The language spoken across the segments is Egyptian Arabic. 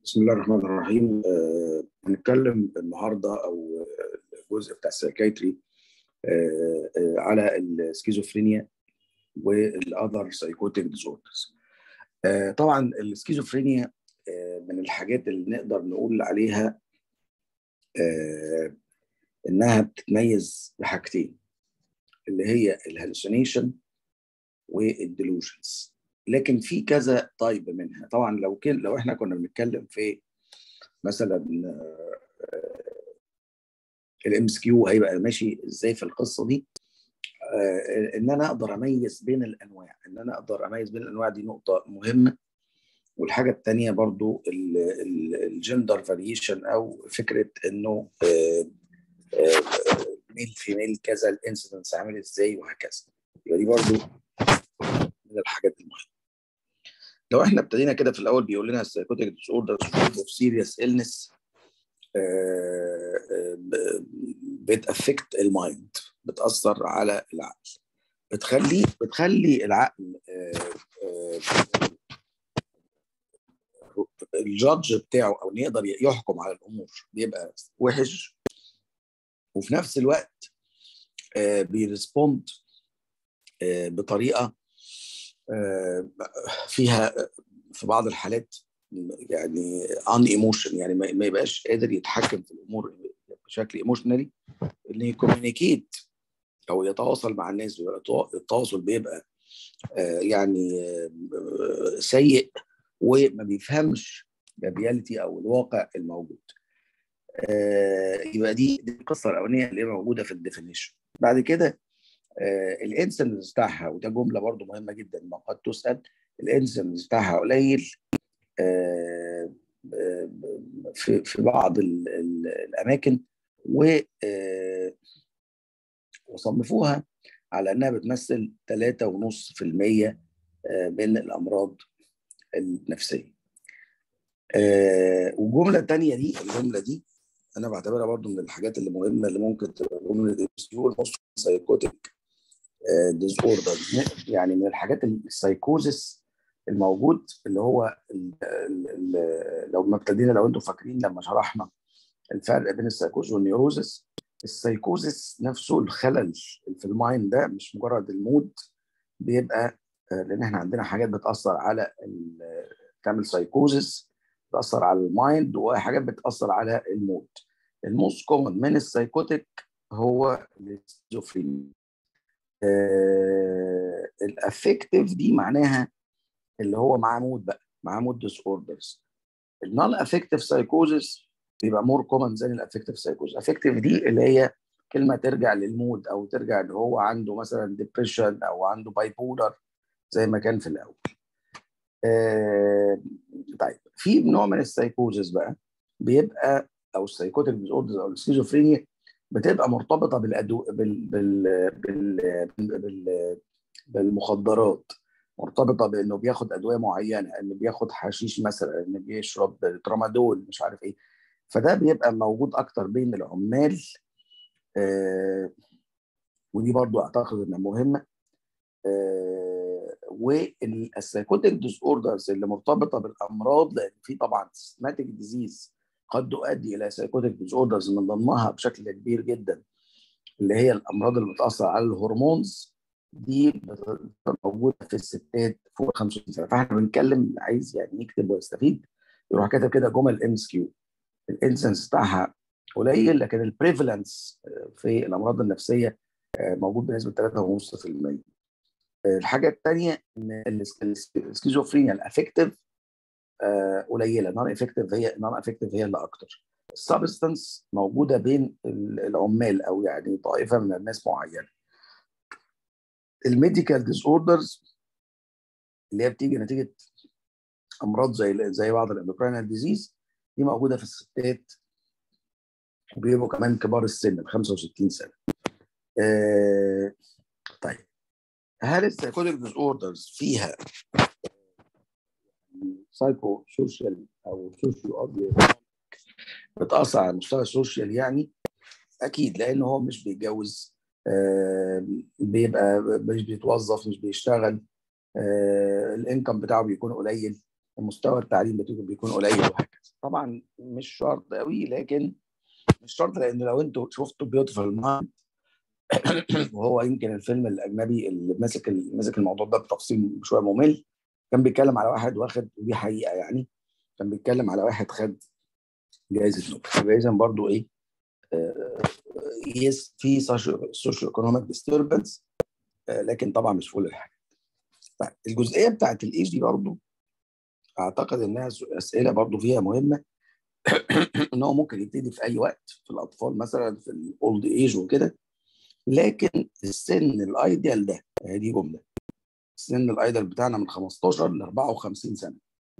بسم الله الرحمن الرحيم آه، هنتكلم النهارده او الجزء بتاع السايكايتري آه، آه، على السكيزوفرينيا والاذر سايكوتيك ديسوردرز طبعا السكيزوفرينيا آه، من الحاجات اللي نقدر نقول عليها آه، انها بتتميز بحاجتين اللي هي الهلوسينيشن والديلوجنز لكن في كذا طيب منها طبعا لو كان لو احنا كنا بنتكلم في مثلا الام اس كيو هيبقى ماشي ازاي في القصه دي آه، ان انا اقدر اميز بين الانواع ان انا اقدر اميز بين الانواع دي نقطه مهمه والحاجه الثانيه برضو الجندر فاريشن او فكره انه ميل في ميل كذا الانسيدنس عامل ازاي وهكذا يبقى دي برضو من الحاجات المهمه لو احنا ابتدينا كده في الاول بيقول لنا السايكوتيك ديس اوردر اوف سيريس النس بتافكت المايند بتاثر على العقل بتخلي بتخلي العقل الجادج بتاعه او انه يقدر يحكم على الامور بيبقى وحش وفي نفس الوقت بيرسبوند بطريقه فيها في بعض الحالات يعني ان ايموشن يعني ما يبقاش قادر يتحكم في الامور بشكل ايموشنالي انه يكومينيكيت او يتواصل مع الناس التواصل بيبقى يعني سيء وما بيفهمش الرياليتي او الواقع الموجود يبقى دي دي القصه الاولانيه اللي موجوده في الديفينيشن بعد كده الانسنس بتاعها وده جمله برضو مهمه جدا ما قد تسال الانسنس بتاعها قليل في في بعض الاماكن و وصنفوها على انها بتمثل 3.5% من الامراض النفسيه. والجمله الثانيه دي الجمله دي انا بعتبرها برضو من الحاجات اللي مهمه اللي ممكن تبقى جمله سايكوتيك ديز اوردر يعني من الحاجات السايكوزس الموجود اللي هو ال ال لو ما ابتدينا لو انتم فاكرين لما شرحنا الفرق بين السايكوز والنيوروزس السايكوزس نفسه الخلل في المايند ده مش مجرد المود بيبقى لان احنا عندنا حاجات بتاثر على تعمل سايكوزس بتاثر على المايند وحاجات بتاثر على المود الموست كومن من السايكوتيك هو السكيزوفرينيا آه الافكتيف دي معناها اللي هو معاه مود بقى معاه مود ديس اوردرز النون افكتيف سايكوزس بيبقى مور كومن زي الافكتيف سايكوز افكتيف دي اللي هي كلمه ترجع للمود او ترجع ان هو عنده مثلا ديبريشن او عنده باي بولر زي ما كان في الاول آه طيب في نوع من السايكوزس بقى بيبقى او السايكوتيك ديس اوردرز او السكيزوفرينيا بتبقى مرتبطه بالأدو... بال... بال... بال... بال... بالمخدرات مرتبطه بانه بياخد ادويه معينه انه بياخد حشيش مثلا انه بيشرب ترامادول مش عارف ايه فده بيبقى موجود اكتر بين العمال آه ودي برضو اعتقد انها مهمه آه والسايكوتيك ديس اوردرز اللي مرتبطه بالامراض لان في طبعا سيستماتيك ديزيز قد تؤدي الى سايكوتيك ديس اوردرز من ضمنها بشكل كبير جدا اللي هي الامراض اللي بتاثر على الهرمونز دي موجوده في الستات فوق 65 سنه فاحنا بنتكلم عايز يعني يكتب ويستفيد يروح كاتب كده جمل ام اس كيو الانسنس بتاعها قليل لكن البريفالنس في الامراض النفسيه موجود بنسبه 3.5% الحاجه الثانيه ان السكيزوفرينيا الافكتيف قليله نون افكتيف هي نون افكتيف هي اللي اكتر السبستنس موجوده بين العمال او يعني طائفه من الناس معينه الميديكال ديس اوردرز اللي هي بتيجي نتيجه امراض زي زي بعض الاندوكراينال ديزيز دي موجوده في الستات وبيبقوا كمان كبار السن ب 65 سنه. آه طيب هل السايكوتيك ديس اوردرز فيها سايكو سوشيال او سوشيو بتاثر على المستوى السوشيال يعني اكيد لان هو مش بيتجوز آه بيبقى مش بيتوظف مش بيشتغل آه الانكم بتاعه بيكون قليل مستوى التعليم بتاعهم بيكون قليل وهكذا طبعا مش شرط قوي لكن مش شرط لان لو انتوا شفتوا بيوتيفول مايند وهو يمكن الفيلم الاجنبي اللي ماسك ماسك الموضوع ده بتفصيل شويه ممل كان بيتكلم على واحد واخد ودي حقيقه يعني كان بيتكلم على واحد خد جائزه نوبل فاذا برضو ايه يس في سوشيو ايكونوميك ديستربنس لكن طبعا مش كل الحاجات طيب الجزئيه بتاعت الايج دي برضو اعتقد انها اسئله برضو فيها مهمه ان هو ممكن يبتدي في اي وقت في الاطفال مثلا في الاولد ايج وكده لكن السن الايديال ده دي جمله السن الايديال بتاعنا من 15 ل 54 سنه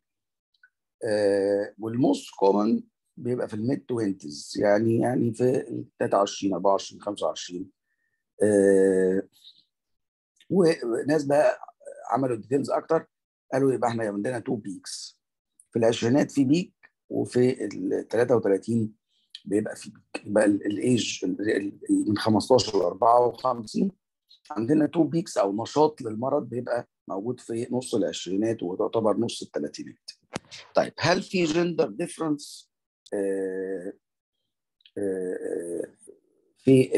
آه والموست كومن بيبقى في الميد 20 يعني يعني في 23 24 25 آه وناس بقى عملوا ديتيلز اكتر قالوا يبقى احنا عندنا تو بيكس في العشرينات في بيك وفي ال 33 بيبقى في بيك يبقى الايج من 15 ل 54 عندنا تو بيكس او نشاط للمرض بيبقى موجود في نص العشرينات وتعتبر نص الثلاثينات. طيب هل في جندر ديفرنس في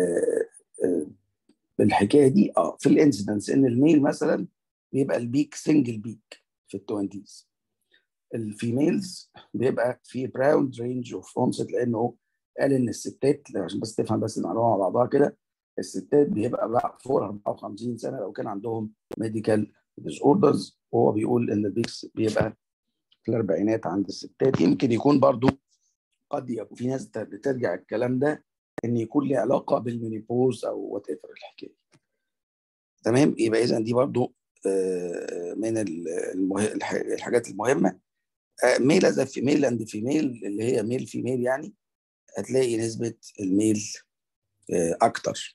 الحكايه دي؟ اه في الانسيدنس ان الميل مثلا بيبقى البيك سنجل بيك في التوينتيز الفيميلز بيبقى في براوند رينج اوف اونست لانه قال ان الستات عشان بس تفهم بس المعلومه مع بعضها كده الستات بيبقى بقى فوق 54 سنه لو كان عندهم ميديكال ديز اوردرز وهو بيقول ان البيكس بيبقى في الاربعينات عند الستات يمكن يكون برضو قد يكون في ناس بترجع الكلام ده ان يكون له علاقه بالمينيبوز او وات ايفر الحكايه تمام يبقى اذا دي برضو من المه... الحاجات المهمه ميل از فيميل اند فيميل اللي هي ميل فيميل يعني هتلاقي نسبه الميل اكتر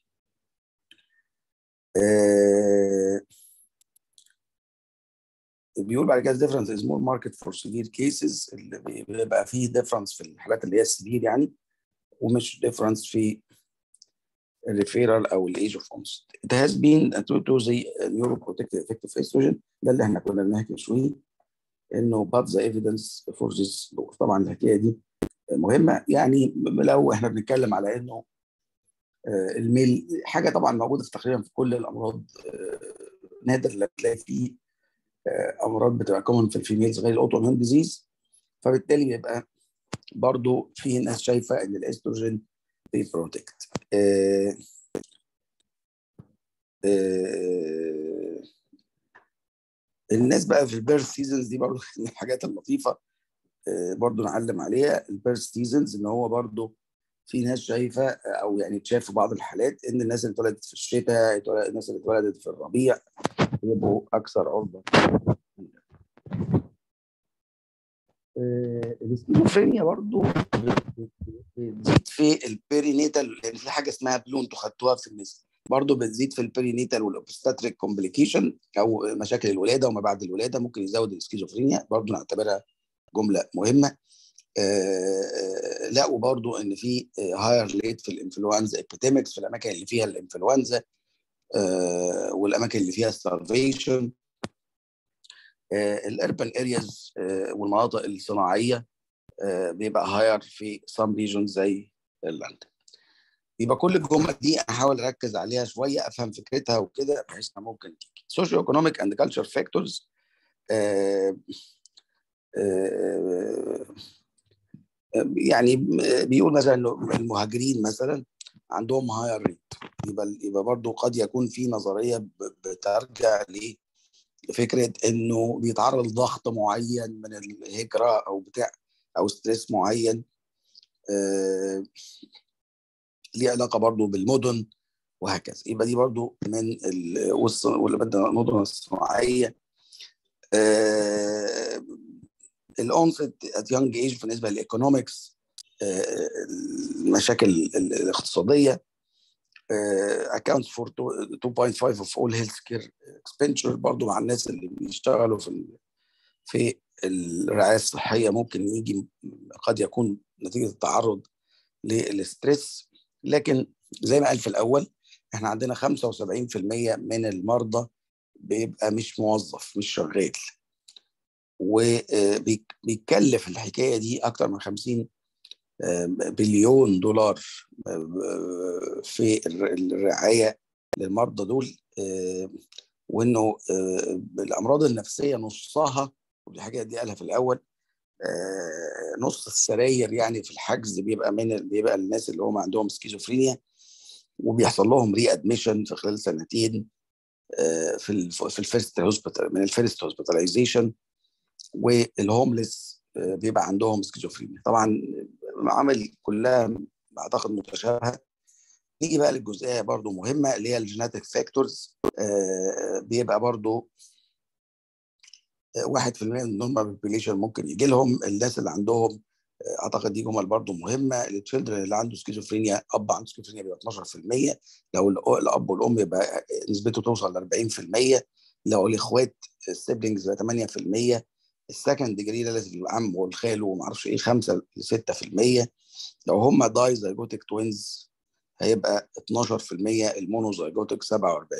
بيقول بعد كده difference is more market for severe cases اللي بيبقى فيه difference في الحالات اللي هي السبير يعني ومش difference في الريفيرال او الايج اوف اونست. It has been due to the neuroprotective effect of estrogen ده اللي احنا كنا بنحكي شويه انه but the evidence for this طبعا الحكايه دي مهمه يعني لو احنا بنتكلم على انه الميل حاجه طبعا موجوده في تقريبا في كل الامراض نادر لما تلاقي فيه امراض بتبقى كومن في الفيميلز غير الاوتو اميون ديزيز فبالتالي بيبقى برضو في ناس شايفه ان الاستروجين بيبروتكت آه آه الناس بقى في البيرث سيزونز دي برضو من الحاجات اللطيفه آه برضو نعلم عليها البيرث سيزونز ان هو برضو في ناس شايفه او يعني تشاف في بعض الحالات ان الناس اللي اتولدت في الشتاء الناس اللي اتولدت في الربيع يبقوا اكثر عرضه السكيزوفرينيا برضو بتزيد في البيرينيتال لان في حاجه اسمها بلو انتوا خدتوها في النساء برضو بتزيد في البيرينيتال والاوبستاتريك كومبليكيشن او مشاكل الولاده وما بعد الولاده ممكن يزود السكيزوفرينيا برضو نعتبرها جمله مهمه آه لا وبرضو ان في هاير ليت في الانفلونزا ابيديمكس في الاماكن اللي فيها الانفلونزا آه والاماكن اللي فيها ستارفيشن الاربن ارياز والمناطق الصناعيه بيبقى هاير في سام ريجون زي لندن يبقى كل الجمل دي احاول اركز عليها شويه افهم فكرتها وكده بحيث انها ممكن تيجي سوشيو ايكونوميك اند كلتشر فاكتورز يعني بيقول مثلا المهاجرين مثلا عندهم هاير ريت يبقى يبقى برضه قد يكون في نظريه بترجع ل فكره انه بيتعرض لضغط معين من الهجره او بتاع او ستريس معين آه ليه علاقه برضو بالمدن وهكذا يبقى دي برضو من المدن الصناعيه آه الاونست ات يونج ايج بالنسبه للايكونومكس آه المشاكل الاقتصاديه accounts for 2.5 of all healthcare expenditure برضو مع الناس اللي بيشتغلوا في في الرعايه الصحيه ممكن يجي قد يكون نتيجه التعرض للستريس لكن زي ما قال في الاول احنا عندنا 75% من المرضى بيبقى مش موظف مش شغال وبيتكلف الحكايه دي اكتر من 50 بليون دولار في الرعايه للمرضى دول وانه الامراض النفسيه نصها ودي حاجه دي قالها في الاول نص السراير يعني في الحجز بيبقى من بيبقى الناس اللي هم عندهم سكيزوفرينيا وبيحصل لهم ري ادميشن في خلال سنتين في في الفيرست هوسبيتال من الفيرست هوسبيتاليزيشن والهوملس بيبقى عندهم سكيزوفرينيا طبعا العمل كلها اعتقد متشابهه نيجي بقى للجزئيه برضو مهمه اللي هي الجيناتيك فاكتورز بيبقى برضو 1% من النورمال بوبيليشن ممكن يجي لهم الناس اللي عندهم اعتقد دي جمل برضو مهمه التشيلدرن اللي عنده سكيزوفرينيا اب عنده سكيزوفرينيا بيبقى 12% لو الاب والام يبقى نسبته توصل ل 40% لو الاخوات السيبلينجز يبقى 8% السكند ديجري ريلاتيف العم والخال وما اعرفش ايه 5 ل 6% لو هم داي زيجوتيك توينز هيبقى 12% المونو زيجوتيك 47%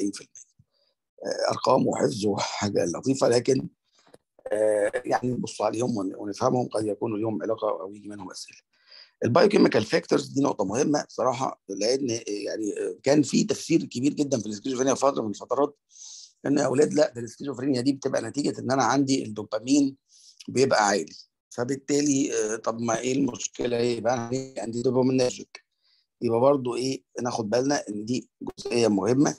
ارقام وحفظ وحاجه لطيفه لكن يعني نبص عليهم ونفهمهم قد يكون لهم علاقه او يجي منهم اسئله. البايوكيميكال فاكتورز دي نقطه مهمه صراحه لان يعني كان في تفسير كبير جدا في السكيزوفرينيا فتره من الفترات ان يا اولاد لا ده السكيزوفرينيا دي بتبقى نتيجه ان انا عندي الدوبامين بيبقى عالي فبالتالي طب ما ايه المشكله ايه يبقى انا عندي دوبامينرجيك يبقى برضو ايه ناخد بالنا ان دي جزئيه مهمه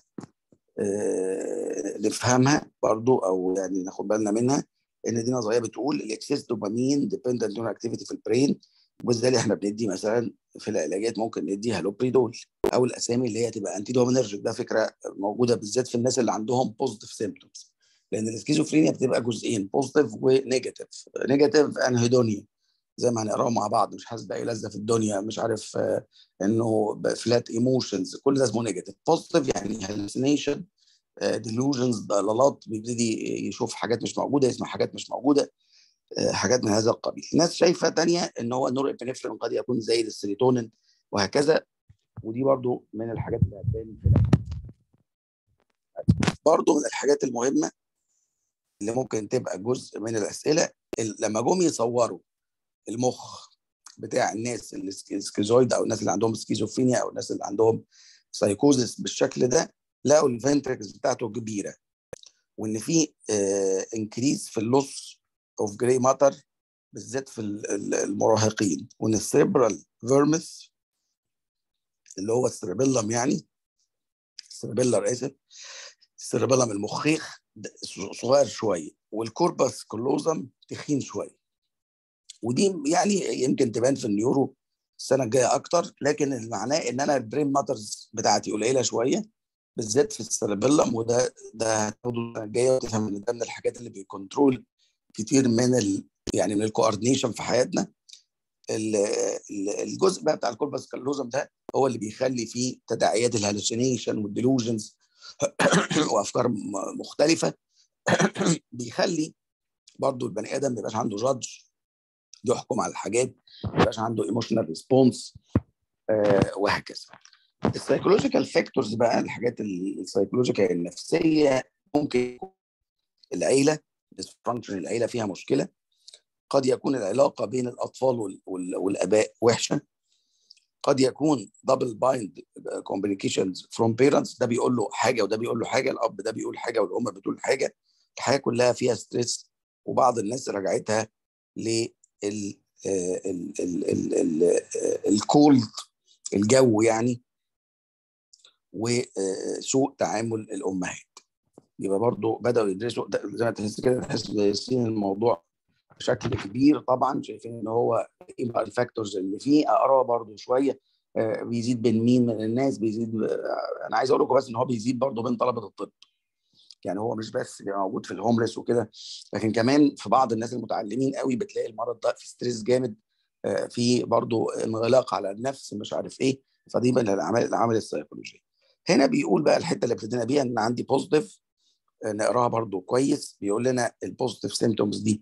آه نفهمها برضو او يعني ناخد بالنا منها ان دي نظريه بتقول الاكسس دوبامين ديبندنت اون اكتيفيتي في البرين وبالتالي احنا بندي مثلا في العلاجات ممكن ندي هالوبريدول او الاسامي اللي هي تبقى انتي دوبامينرجيك ده فكره موجوده بالذات في الناس اللي عندهم بوزيتيف سيمبتومز لان السكيزوفرينيا بتبقى جزئين بوزيتيف ونيجاتيف نيجاتيف انهيدونيا زي ما هنقراه مع بعض مش حاسس باي لذه في الدنيا مش عارف آه انه فلات ايموشنز كل ده اسمه نيجاتيف بوزيتيف يعني هالوسينيشن ديلوجنز ضلالات بيبتدي يشوف حاجات مش موجوده يسمع حاجات مش موجوده حاجات من هذا القبيل ناس شايفه تانية ان هو النور ابنفرين قد يكون زي السيروتونين وهكذا ودي برضو من الحاجات اللي هتبان في برضو من الحاجات المهمه اللي ممكن تبقى جزء من الاسئله لما جم يصوروا المخ بتاع الناس اللي سكيزويد او الناس اللي عندهم سكيزوفينيا او الناس اللي عندهم سايكوزس بالشكل ده لقوا الفنتركس بتاعته كبيره وان في انكريز في اللص اوف جراي ماتر بالذات في المراهقين وان السيربرال فيرمث اللي هو السيربيلم يعني السيربيلر اسف السيربيلم المخيخ صغير شويه والكوربس كلوزم تخين شويه ودي يعني يمكن تبان في النيورو السنه الجايه اكتر لكن معناه ان انا البرين ماترز بتاعتي قليله شويه بالذات في السيربيلم وده ده هتاخده السنه الجايه وتفهم ان ده من الحاجات اللي بيكونترول كتير من ال يعني من الكوردينيشن في حياتنا الجزء بقى بتاع الكوربس كالوزم ده هو اللي بيخلي فيه تداعيات الهالوسينيشن والديلوجنز وافكار مختلفه بيخلي برضو البني ادم ما يبقاش عنده جادج يحكم على الحاجات ما يبقاش عنده ايموشنال ريسبونس آه وهكذا السايكولوجيكال فاكتورز بقى الحاجات السايكولوجيكال النفسيه ممكن العيله ديسفانكشن العيله فيها مشكله قد يكون العلاقه بين الاطفال والاباء وحشه قد يكون دبل بايند كومبليكيشنز فروم بيرنتس ده بيقول له حاجه وده بيقول له حاجه الاب ده بيقول حاجه والام بتقول حاجه الحياه كلها فيها ستريس وبعض الناس رجعتها لل الكولد الجو يعني وسوء تعامل الامهات يبقى برضو بداوا يدرسوا زي ما تحس كده تحس دارسين الموضوع بشكل كبير طبعا شايفين ان هو ايه بقى الفاكتورز اللي فيه اقراه برضو شويه بيزيد بين مين من الناس بيزيد انا عايز اقول لكم بس ان هو بيزيد برضو بين طلبه الطب يعني هو مش بس بيبقى موجود في الهوملس وكده لكن كمان في بعض الناس المتعلمين قوي بتلاقي المرض ده في ستريس جامد في برضو انغلاق على النفس مش عارف ايه فدي من العمل العمل السيكولوجي هنا بيقول بقى الحته اللي ابتدينا بيها ان عندي بوزيتيف نقراها برضو كويس بيقول لنا البوزيتيف سيمتومز دي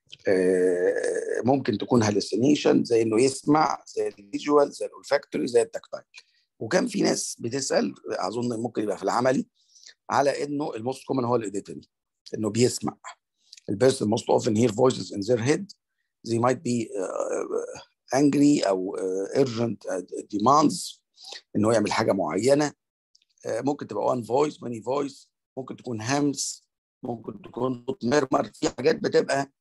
ممكن تكون هالوسينيشن زي انه يسمع زي الفيجوال زي الاولفاكتوري زي التكتايل وكان في ناس بتسال اظن ممكن يبقى في العملي على انه الموست كومن هو الايديتوري انه بيسمع البيرسون most often hear voices in their head they might be angry او urgent demands ان هو يعمل حاجه معينه ممكن تبقى one voice many voice ممكن تكون همس ممكن تكون صوت مرمر في حاجات بتبقى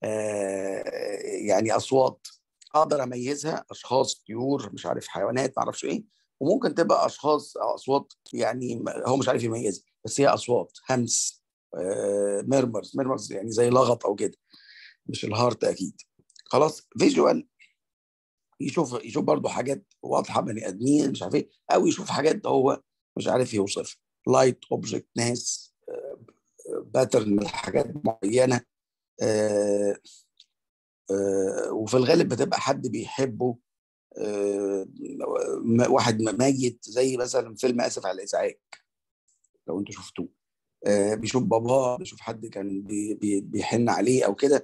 يعني اصوات اقدر اميزها اشخاص طيور مش عارف حيوانات ما اعرفش ايه وممكن تبقى اشخاص او اصوات يعني هو مش عارف يميزها بس هي اصوات همس ميرمرز ميرمرز يعني زي لغط او كده مش الهارت اكيد خلاص فيجوال يشوف يشوف برضه حاجات واضحه بني ادمين مش عارف ايه او يشوف حاجات هو مش عارف يوصفها لايت اوبجكت ناس باترن حاجات معينه آه آه وفي الغالب بتبقى حد بيحبه آه واحد ميت زي مثلا فيلم اسف على الازعاج لو انتوا شفتوه بيشوف باباه بيشوف حد كان بي بي بيحن عليه او كده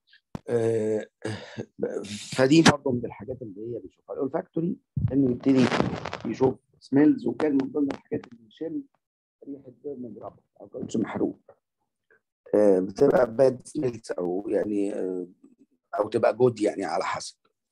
فدي برضه من الحاجات اللي هي بيشوفها الاولفاكتوري انه يبتدي يشوف سميلز وكان من ضمن الحاجات اللي بيشم ريحه بيرنج رابر او كاوتش محروق بتبقى باد سميلز او يعني او تبقى جود يعني على حسب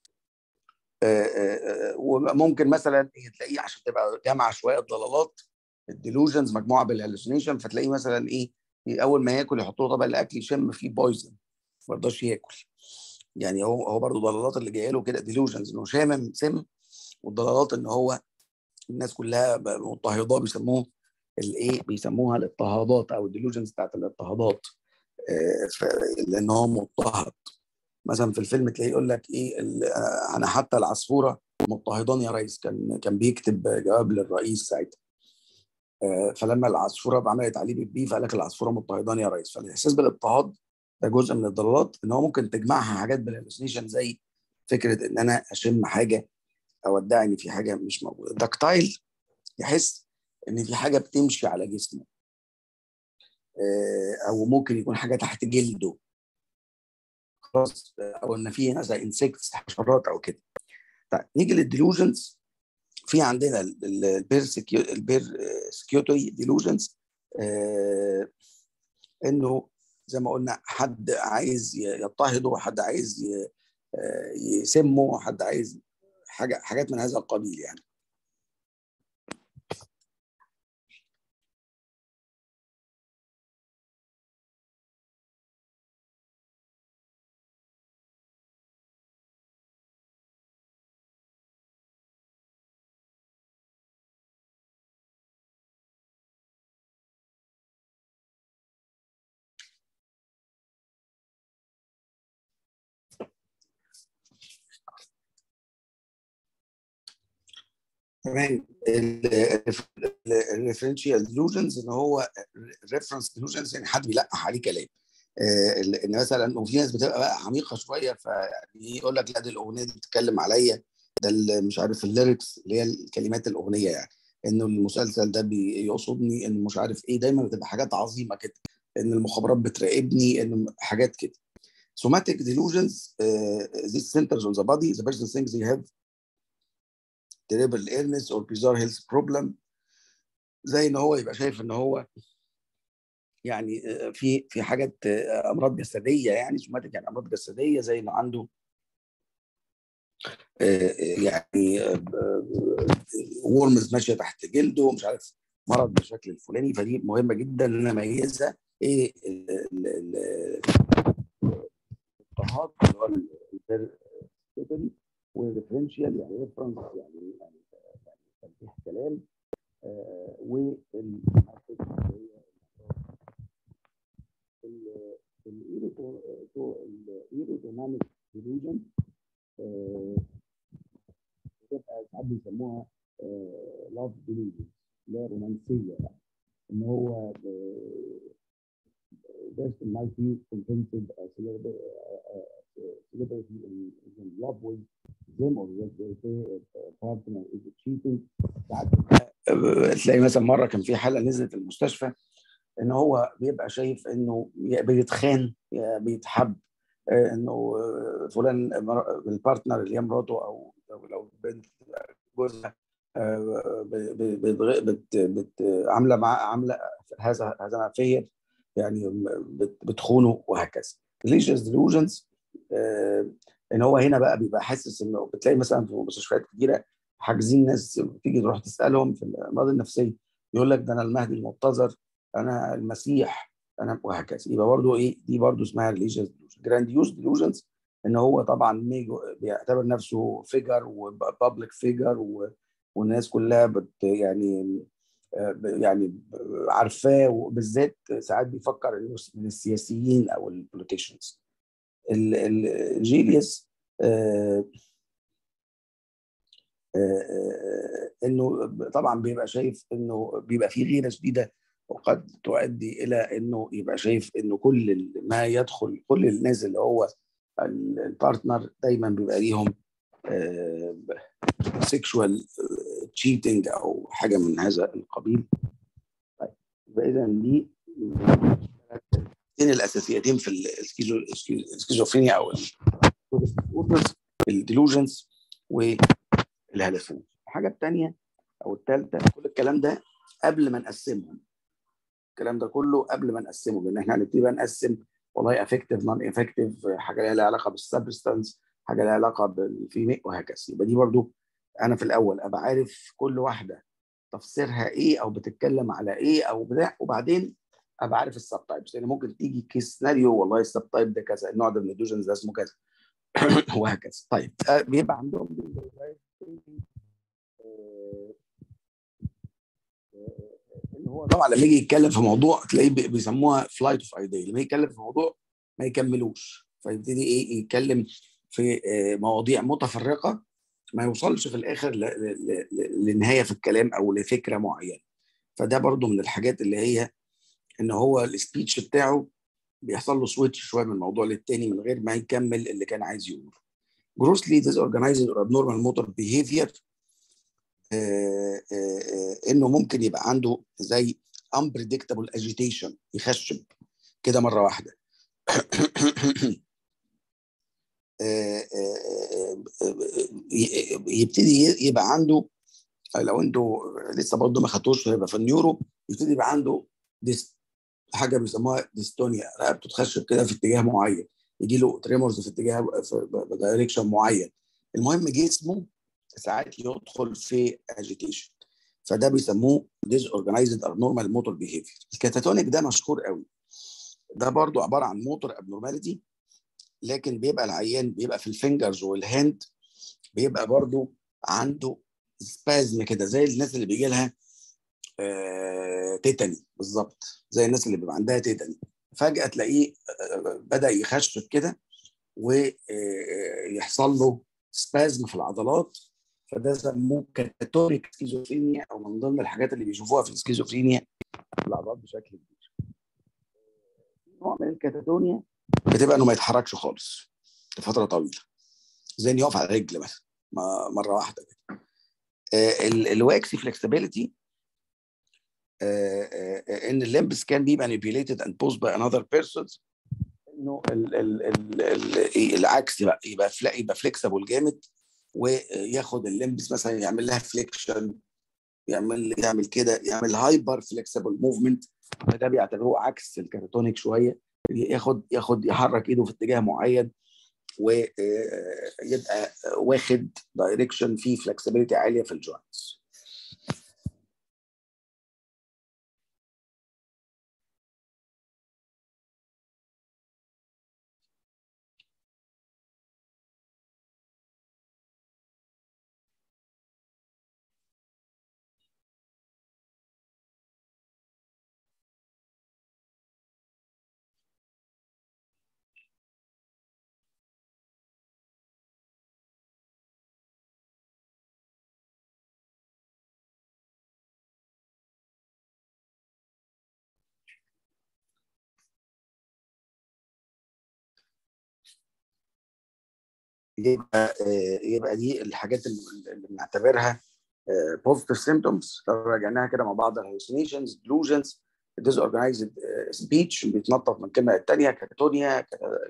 وممكن مثلا تلاقيه عشان تبقى جامعه شويه الضلالات الديلوجنز مجموعه بالهلوسينيشن فتلاقيه مثلا ايه اول ما ياكل يحط له طبق الاكل يشم فيه بويزن ما يرضاش ياكل يعني هو هو برضه ضلالات اللي جايه له كده ديلوجنز انه شامم سم والضلالات ان هو الناس كلها مضطهداه بيسموه الايه بيسموها الاضطهادات او الديلوجنز بتاعت الاضطهادات لان هو مضطهد مثلا في الفيلم تلاقيه يقول لك ايه انا حتى العصفوره مضطهدان يا ريس كان كان بيكتب جواب للرئيس ساعتها فلما العصفوره عملت عليه بيبي فقال لك العصفوره مضطهدان يا ريس فالاحساس بالاضطهاد ده جزء من الضلالات ان هو ممكن تجمعها حاجات بالهلوسينيشن زي فكره ان انا اشم حاجه او ادعي ان في حاجه مش موجوده دكتايل يحس ان في حاجه بتمشي على جسمه او ممكن يكون حاجه تحت جلده خلاص او ان في مثلا انسكتس حشرات او كده طيب نيجي للديلوجنز في عندنا البيرسكيوتوري ديلوجنز آه انه زي ما قلنا حد عايز يضطهده حد عايز يسمه حد عايز حاجه حاجات من هذا القبيل يعني تمام الريفرنشال ديلوجنز ان هو ريفرنس ديلوجنز يعني حد بيلقح عليه كلام ان مثلا وفي ناس بتبقى بقى عميقه شويه فيعني يقول لك لا دي الاغنيه دي بتتكلم عليا ده مش عارف الليركس اللي هي كلمات الاغنيه يعني انه المسلسل ده بيقصدني انه مش عارف ايه دايما بتبقى حاجات عظيمه كده ان المخابرات بتراقبني ان حاجات كده somatic delusions uh, these centers on the body the person thinks they have terrible illness or bizarre health problem زي ان هو يبقى شايف ان هو يعني في في حاجات امراض جسديه يعني سوماتيك يعني امراض جسديه زي انه عنده يعني ورمز ماشيه تحت جلده مش عارف مرض بالشكل الفلاني فدي مهمه جدا ان انا اميزها ايه الاضطهاد اللي هو البيرسكيوتوري والريفرنشال يعني ريفرنس يعني يعني يعني تلقيح كلام آه الايروتوناميك ديلوجن بتبقى ساعات بيسموها لاف ديلوجن اللي هي رومانسيه يعني ان هو person might be convinced a celebrity, a celebrity in, is in love with them or with their partner is cheating تلاقي مثلا مره كان في حاله نزلت المستشفى ان هو بيبقى شايف انه بيتخان بيتحب انه فلان البارتنر اللي هي مراته او لو بنت جوزها عامله مع عامله هذا هذا فير يعني بتخونه وهكذا religious delusions ان هو هنا بقى بيبقى حاسس انه بتلاقي مثلا في مستشفيات كتيره حاجزين ناس تيجي تروح تسالهم في الامراض النفسيه يقول لك ده انا المهدي المنتظر انا المسيح انا وهكذا يبقى برضه ايه دي برضه اسمها religious delusion grandiose delusions ان هو طبعا بيعتبر نفسه فيجر وبابليك فيجر والناس كلها بت يعني يعني عارفاه وبالذات ساعات بيفكر انه من السياسيين او البوليتيشنز الجيليوس آه آه انه طبعا بيبقى شايف انه بيبقى في غيره شديده وقد تؤدي الى انه يبقى شايف انه كل ما يدخل كل الناس اللي هو البارتنر دايما بيبقى ليهم سيكشوال تشيتنج او حاجه من هذا القبيل طيب اذا دي الاساسيتين في السكيزوفرينيا او الديلوجنز والهلفون الحاجه الثانيه او الثالثه كل الكلام ده قبل ما نقسمهم الكلام ده كله قبل ما نقسمه لان احنا هنبتدي بقى نقسم والله افكتيف نون افكتيف حاجه لها علاقه بالسبستانس حاجه لها علاقه بالفيميل وهكذا يبقى دي برضو انا في الاول ابقى عارف كل واحده تفسيرها ايه او بتتكلم على ايه او بتاع وبعدين ابقى عارف السب تايبس لان ممكن تيجي كيس سيناريو والله السب تايب ده كذا النوع ده من الدوجنز ده اسمه كذا وهكذا طيب بيبقى عندهم ان هو طبعا لما يجي يتكلم في موضوع تلاقيه بيسموها فلايت اوف ايديا لما يتكلم في موضوع ما يكملوش فيبتدي ايه يتكلم في مواضيع متفرقه ما يوصلش في الاخر لنهايه في الكلام او لفكره معينه فده برضو من الحاجات اللي هي ان هو السبيتش بتاعه بيحصل له سويتش شويه من موضوع للتاني من غير ما يكمل اللي كان عايز يقوله grossly disorganized or abnormal motor behavior آه آه انه ممكن يبقى عنده زي unpredictable agitation يخشب كده مره واحده آه يبتدي يبقى عنده لو انتوا لسه برضه ما خدتوش هيبقى في النيورو يبتدي يبقى عنده ديست حاجه بيسموها ديستونيا رقبته تخشب كده في اتجاه معين يجي له تريمورز في اتجاه في دايركشن معين المهم جسمه ساعات يدخل في اجيتيشن فده بيسموه ديز اورجنايزد ابنورمال موتور بيهيفير الكاتاتونيك ده مشهور قوي ده برضو عباره عن موتور ابنورماليتي لكن بيبقى العيان بيبقى في الفينجرز والهاند بيبقى برضو عنده سبازم كده زي الناس اللي بيجي لها آه تيتاني بالظبط زي الناس اللي بيبقى عندها تيتاني فجاه تلاقيه آه بدا يخشب كده ويحصل له سبازم في العضلات فده سموه كاتاتونيك سكيزوفرينيا او من ضمن الحاجات اللي بيشوفوها في السكيزوفرينيا في العضلات بشكل كبير. نوع من الكاتاتونيا بتبقى انه ما يتحركش خالص لفتره طويله زي انه يقف على رجل مثلا مره واحده كده. آه الواكسي فلكسبيليتي ان الليمبس كان بي manipulated and posed by another person انه ال ال ال ال العكس بقى يبقى يبقى فليكسبل جامد وياخد الليمبس مثلا يعمل لها فليكشن يعمل يعمل كده يعمل هايبر فليكسبل موفمنت فده بيعتبروه عكس الكاتاتونيك شويه ياخد ياخد يحرك ايده في اتجاه معين ويبقى واخد دايركشن فيه فلكسبيليتي عاليه في الجوينتس يبقى يبقى دي الحاجات اللي بنعتبرها بوزيتيف سيمبتومز لو رجعناها كده مع بعض هلوسينيشنز ديلوجنز ديز اورجنايزد سبيتش بيتنطط من كلمه للثانيه كاتاتونيا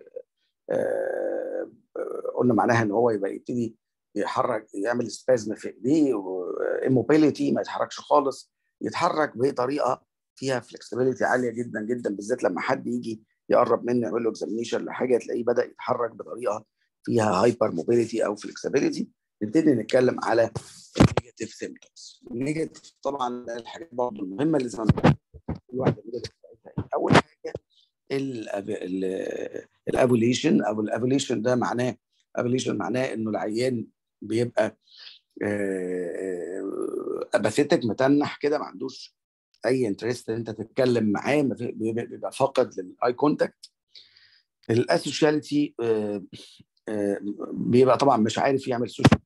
قلنا معناها ان هو يبقى يبتدي يحرك يعمل سبازم في ايديه ايموبيليتي ما يتحركش خالص يتحرك بطريقه فيها فلكسبيليتي عاليه جدا جدا بالذات لما حد يجي يقرب منه يعمل له اكزامينيشن لحاجه تلاقيه بدا يتحرك بطريقه فيها هايبر موبيليتي او فلكسبيليتي نبتدي نتكلم على النيجاتيف سيمبتومز النيجاتيف طبعا الحاجات برضه المهمه اللي زي ما كل واحده اول حاجه الابوليشن او الابوليشن ده معناه ابوليشن معناه انه العيان بيبقى اباثيتك متنح كده ما عندوش اي انترست ان انت تتكلم معاه بيبقى فاقد للاي كونتاكت الاسوشياليتي بيبقى طبعا مش عارف يعمل سوشيال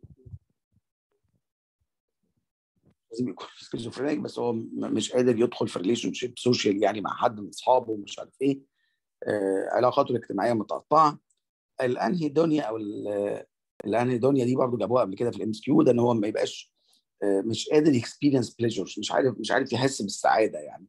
لازم يكون سكيزوفرينيك بس هو مش قادر يدخل في ريليشن شيب سوشيال يعني مع حد من اصحابه ومش عارف ايه علاقاته الاجتماعيه متقطعه الانهيدونيا او الانهيدونيا دي برضو جابوها قبل كده في الام اس كيو ده ان هو ما يبقاش مش قادر يكسبيرينس بليجرز مش عارف مش عارف يحس بالسعاده يعني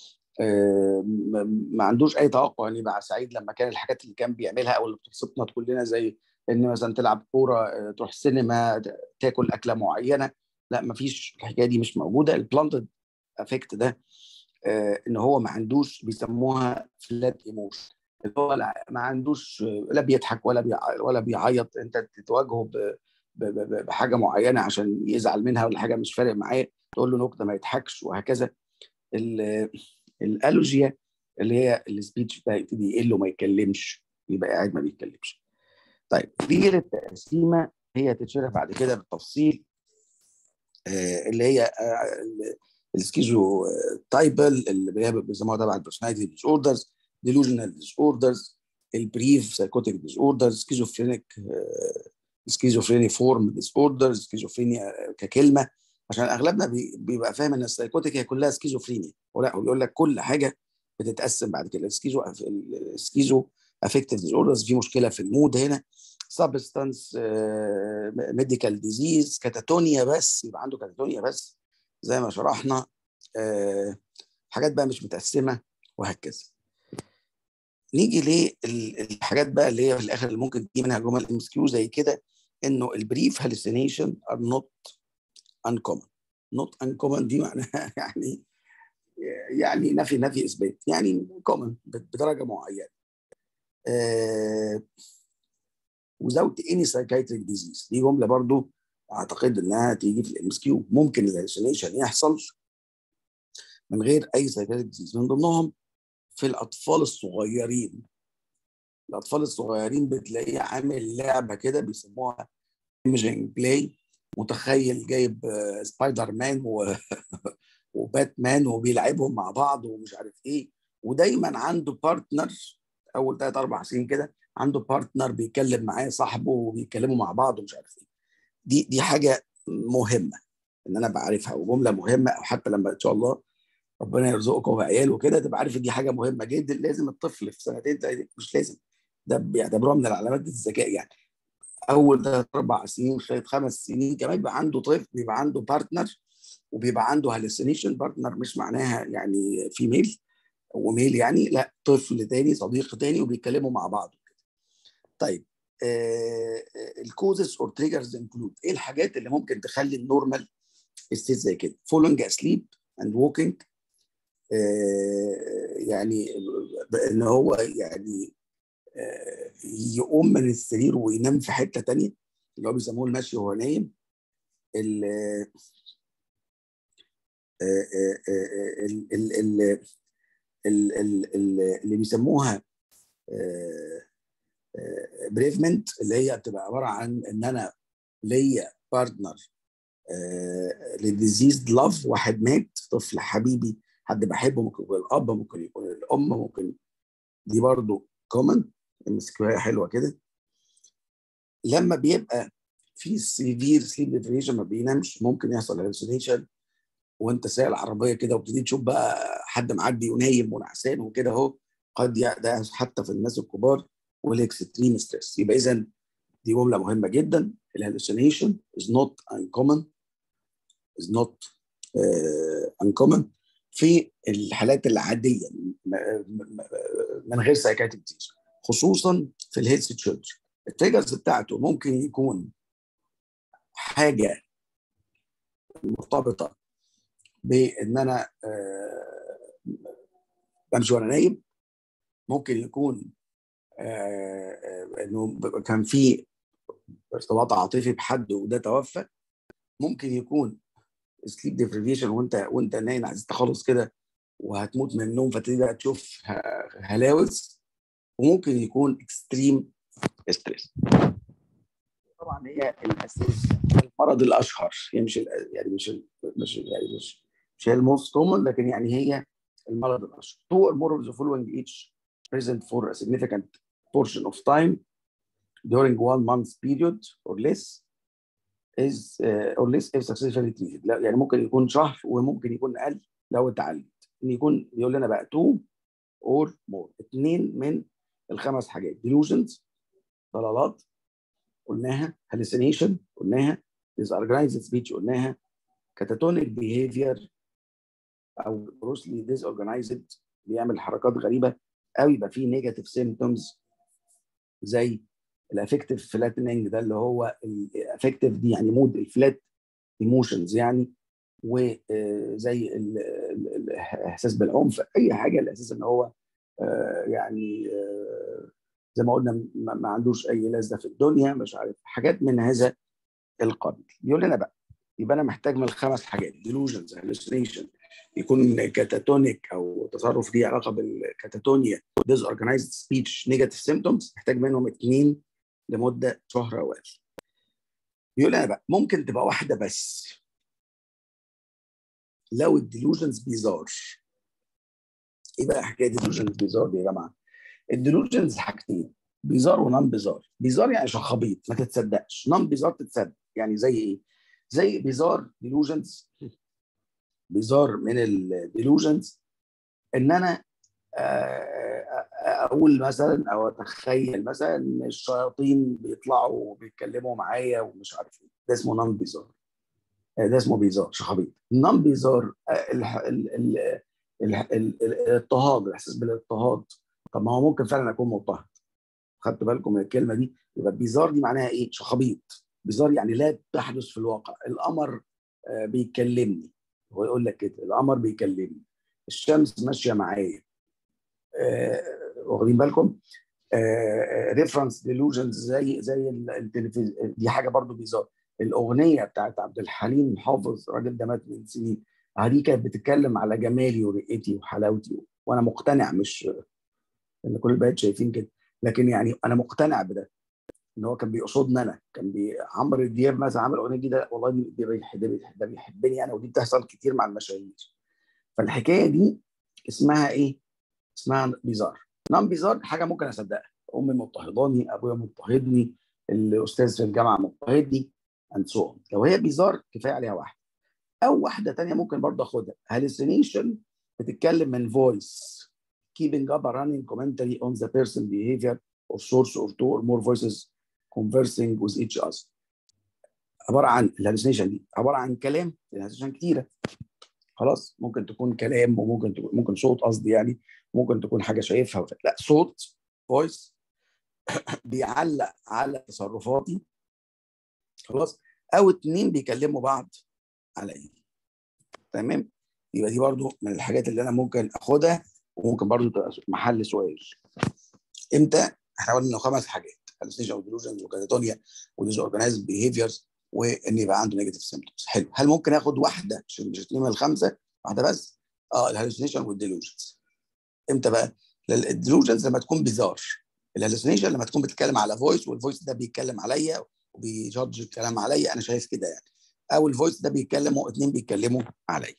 ما عندوش اي توقع ان يبقى سعيد لما كان الحاجات اللي كان بيعملها او اللي بتبسطنا كلنا زي ان مثلا تلعب كوره تروح السينما تاكل اكله معينه لا ما فيش الحكايه دي مش موجوده البلانتد افكت ده ان هو ما عندوش بيسموها فلات ايموشن اللي هو ما عندوش لا بيضحك ولا ولا بيعيط انت تواجهه بحاجه معينه عشان يزعل منها ولا حاجه مش فارق معاه تقول له نكته ما يضحكش وهكذا الالوجيا اللي هي السبيتش بتاعي يبتدي يقل وما يتكلمش يبقى قاعد ما بيتكلمش طيب نيجي للتقسيمه هي تتشرح بعد كده بالتفصيل اللي هي السكيزو تايبل اللي هي بيسموها تبع البرسوناليتي ديس اوردرز ديلوجنال ديس اوردرز البريف سايكوتيك ديس اوردرز سكيزوفرينيك سكيزوفريني فورم ديس اوردرز سكيزوفرينيا ككلمه عشان اغلبنا بيبقى فاهم ان السايكوتيك هي كلها سكيزوفرينيا ولا هو بيقول لك كل حاجه بتتقسم بعد كده السكيزو السكيزو افكتيف ديس اوردرز في مشكله في المود هنا سبستانس ميديكال ديزيز كاتاتونيا بس يبقى عنده كاتاتونيا بس زي ما شرحنا uh, حاجات بقى مش متقسمه وهكذا نيجي للحاجات بقى اللي هي في الاخر اللي ممكن تجي منها جمل ام اس كيو زي كده انه البريف هالوسينيشن ار نوت uncommon not uncommon دي معناها يعني يعني نفي نفي اثبات يعني common بدرجه معينه uh, without any psychiatric disease دي جمله برضو اعتقد انها تيجي في الام اس كيو ممكن الهلوسينيشن يحصل من غير اي psychiatric disease من ضمنهم في الاطفال الصغيرين الاطفال الصغيرين بتلاقيه عامل لعبه كده بيسموها ايمجنج بلاي متخيل جايب سبايدر مان و... وباتمان وبيلعبهم مع بعض ومش عارف ايه ودايما عنده بارتنر اول ثلاث اربع سنين كده عنده بارتنر بيتكلم معاه صاحبه وبيتكلموا مع بعض ومش عارف ايه دي دي حاجه مهمه ان انا بعرفها وجمله مهمه او حتى لما ان شاء الله ربنا يرزقكم بعيال وكده تبقى عارف ان دي حاجه مهمه جدا لازم الطفل في سنتين مش لازم ده بيعتبروها من العلامات الذكاء يعني اول ثلاث اربع سنين لغايه خمس سنين كمان بيبقى عنده طفل بيبقى عنده بارتنر وبيبقى عنده هالوسينيشن بارتنر مش معناها يعني فيميل وميل يعني لا طفل تاني صديق تاني وبيتكلموا مع بعض طيب الكوزز اور تريجرز انكلود ايه الحاجات اللي ممكن تخلي النورمال ستيت زي كده فولنج اسليب اند ووكينج يعني ان هو يعني يقوم من السرير وينام في حته تانية اللي هو بيسموه المشي وهو نايم اللي بيسموها بريفمنت اللي هي بتبقى عباره عن ان انا ليا بارتنر للديزيز لاف واحد مات طفل حبيبي حد بحبه ممكن يكون الاب ممكن يكون الام ممكن دي برضو كومن المسكوية حلوه كده لما بيبقى في سيفير سليب ديفريشن ما بينامش ممكن يحصل هلوسينيشن وانت سايق العربيه كده وبتبتدي تشوف بقى حد معدي ونايم ونعسان وكده اهو قد ده حتى في الناس الكبار والاكستريم ستريس يبقى اذا دي جمله مهمه جدا الهلوسينيشن is not uncommon is not uh, uncommon في الحالات العاديه من غير سايكاتيك ديزيز خصوصا في الهيلث تشيلدرن التريجرز بتاعته ممكن يكون حاجه مرتبطه بان انا بمشي وانا نايم ممكن يكون آه، آه، انه كان في ارتباط عاطفي بحد وده توفى ممكن يكون سليب ديفريفيشن وانت وانت نايم عايز تخلص كده وهتموت من النوم فتبتدي بقى تشوف هلاوس وممكن يكون اكستريم ستريس طبعا هي الاساس المرض الاشهر هي مش يعني مش مش يعني مش مش هي الموست كومن لكن يعني هي المرض الاشهر two or more of the following each present for a significant portion of time during one month period or less is uh, or less if successfully treated لا يعني ممكن يكون شهر وممكن يكون اقل لو اتعالج ان يكون بيقول لنا بقى two or more اثنين من الخمس حاجات delusions ضلالات قلناها hallucination قلناها disorganized speech قلناها catatonic behavior او grossly disorganized بيعمل حركات غريبه او يبقى فيه نيجاتيف سيمبتومز زي الافكتيف فلاتننج ده اللي هو الافكتيف دي يعني مود الفلات ايموشنز يعني وزي الاحساس بالعنف اي حاجه الاساس ان هو يعني زي ما قلنا ما عندوش اي لذه في الدنيا مش عارف حاجات من هذا القبيل يقول لنا بقى يبقى انا محتاج من الخمس حاجات delusions hallucination يكون كاتاتونيك او تصرف ليه علاقه بالكاتاتونيا disorganized speech negative symptoms محتاج منهم اثنين لمده شهر او اقل يقول انا بقى ممكن تبقى واحده بس لو الديلوجنز بيزار ايه بقى حكايه الديلوجنز بيزار دي يا جماعه الديلوجنز حاجتين بيزار ونان بيزار بيزار يعني شخابيط ما تتصدقش نان بيزار تتصدق يعني زي ايه زي بيزار ديلوجنز بيزار من الديلوجنز ان انا اقول مثلا او اتخيل مثلا ان الشياطين بيطلعوا وبيتكلموا معايا ومش عارف ايه ده اسمه نان بيزار ده اسمه بيزار شخابيط النان بيزار الاضطهاد الاحساس بالاضطهاد طب ما هو ممكن فعلا اكون مضطهد خدتوا بالكم من الكلمه دي يبقى بيزار دي معناها ايه شخابيط بيزار يعني لا تحدث في الواقع القمر بيكلمني هو يقول لك كده القمر بيكلمني الشمس ماشيه معايا واخدين بالكم ريفرنس ديلوجنز زي زي التلفزيون دي حاجه برضو بيزار الاغنيه بتاعت عبد الحليم حافظ الراجل ده مات من سنين دي كانت بتتكلم على جمالي ورقتي وحلاوتي وانا مقتنع مش ان كل البنات شايفين كده لكن يعني انا مقتنع بده ان هو كان بيقصدني انا كان بي... عمرو دياب مثلا عامل اغنيه جديده والله دي دي بيحب ده بيحبني انا ودي بتحصل كتير مع المشاهير فالحكايه دي اسمها ايه؟ اسمها بيزار نعم بيزار حاجه ممكن اصدقها امي مضطهداني ابويا مضطهدني الاستاذ في الجامعه مضطهدني اند سو لو هي بيزار كفايه عليها واحده او واحده تانية ممكن برضه اخدها hallucination بتتكلم من فويس keeping up a running commentary on the person behavior or source or two or more voices conversing with each other عباره عن الهلوسينيشن دي عباره عن كلام الهلوسينيشن كتيره خلاص ممكن تكون كلام وممكن تكون ممكن صوت قصدي يعني ممكن تكون حاجه شايفها ولا لا صوت فويس بيعلق على تصرفاتي خلاص او اتنين بيكلموا بعض عليا تمام يبقى دي برضو من الحاجات اللي انا ممكن اخدها وممكن برضو تبقى محل سؤال امتى احنا قلنا انه خمس حاجات hallucination وديلوجنز وكاتاتونيا وديز اورجنايزد بيهيفيرز وان يبقى عنده نيجاتيف سيمبتومز حلو هل ممكن اخد واحده عشان مش اثنين من الخمسه واحده بس اه الهلوسينيشن والديلوجنز امتى بقى الديلوجنز لما تكون بيزار الهلوسينيشن لما تكون بتتكلم على فويس والفويس ده بيتكلم عليا وبيجادج الكلام عليا انا شايف كده يعني او الفويس ده بيتكلم واثنين بيتكلموا عليا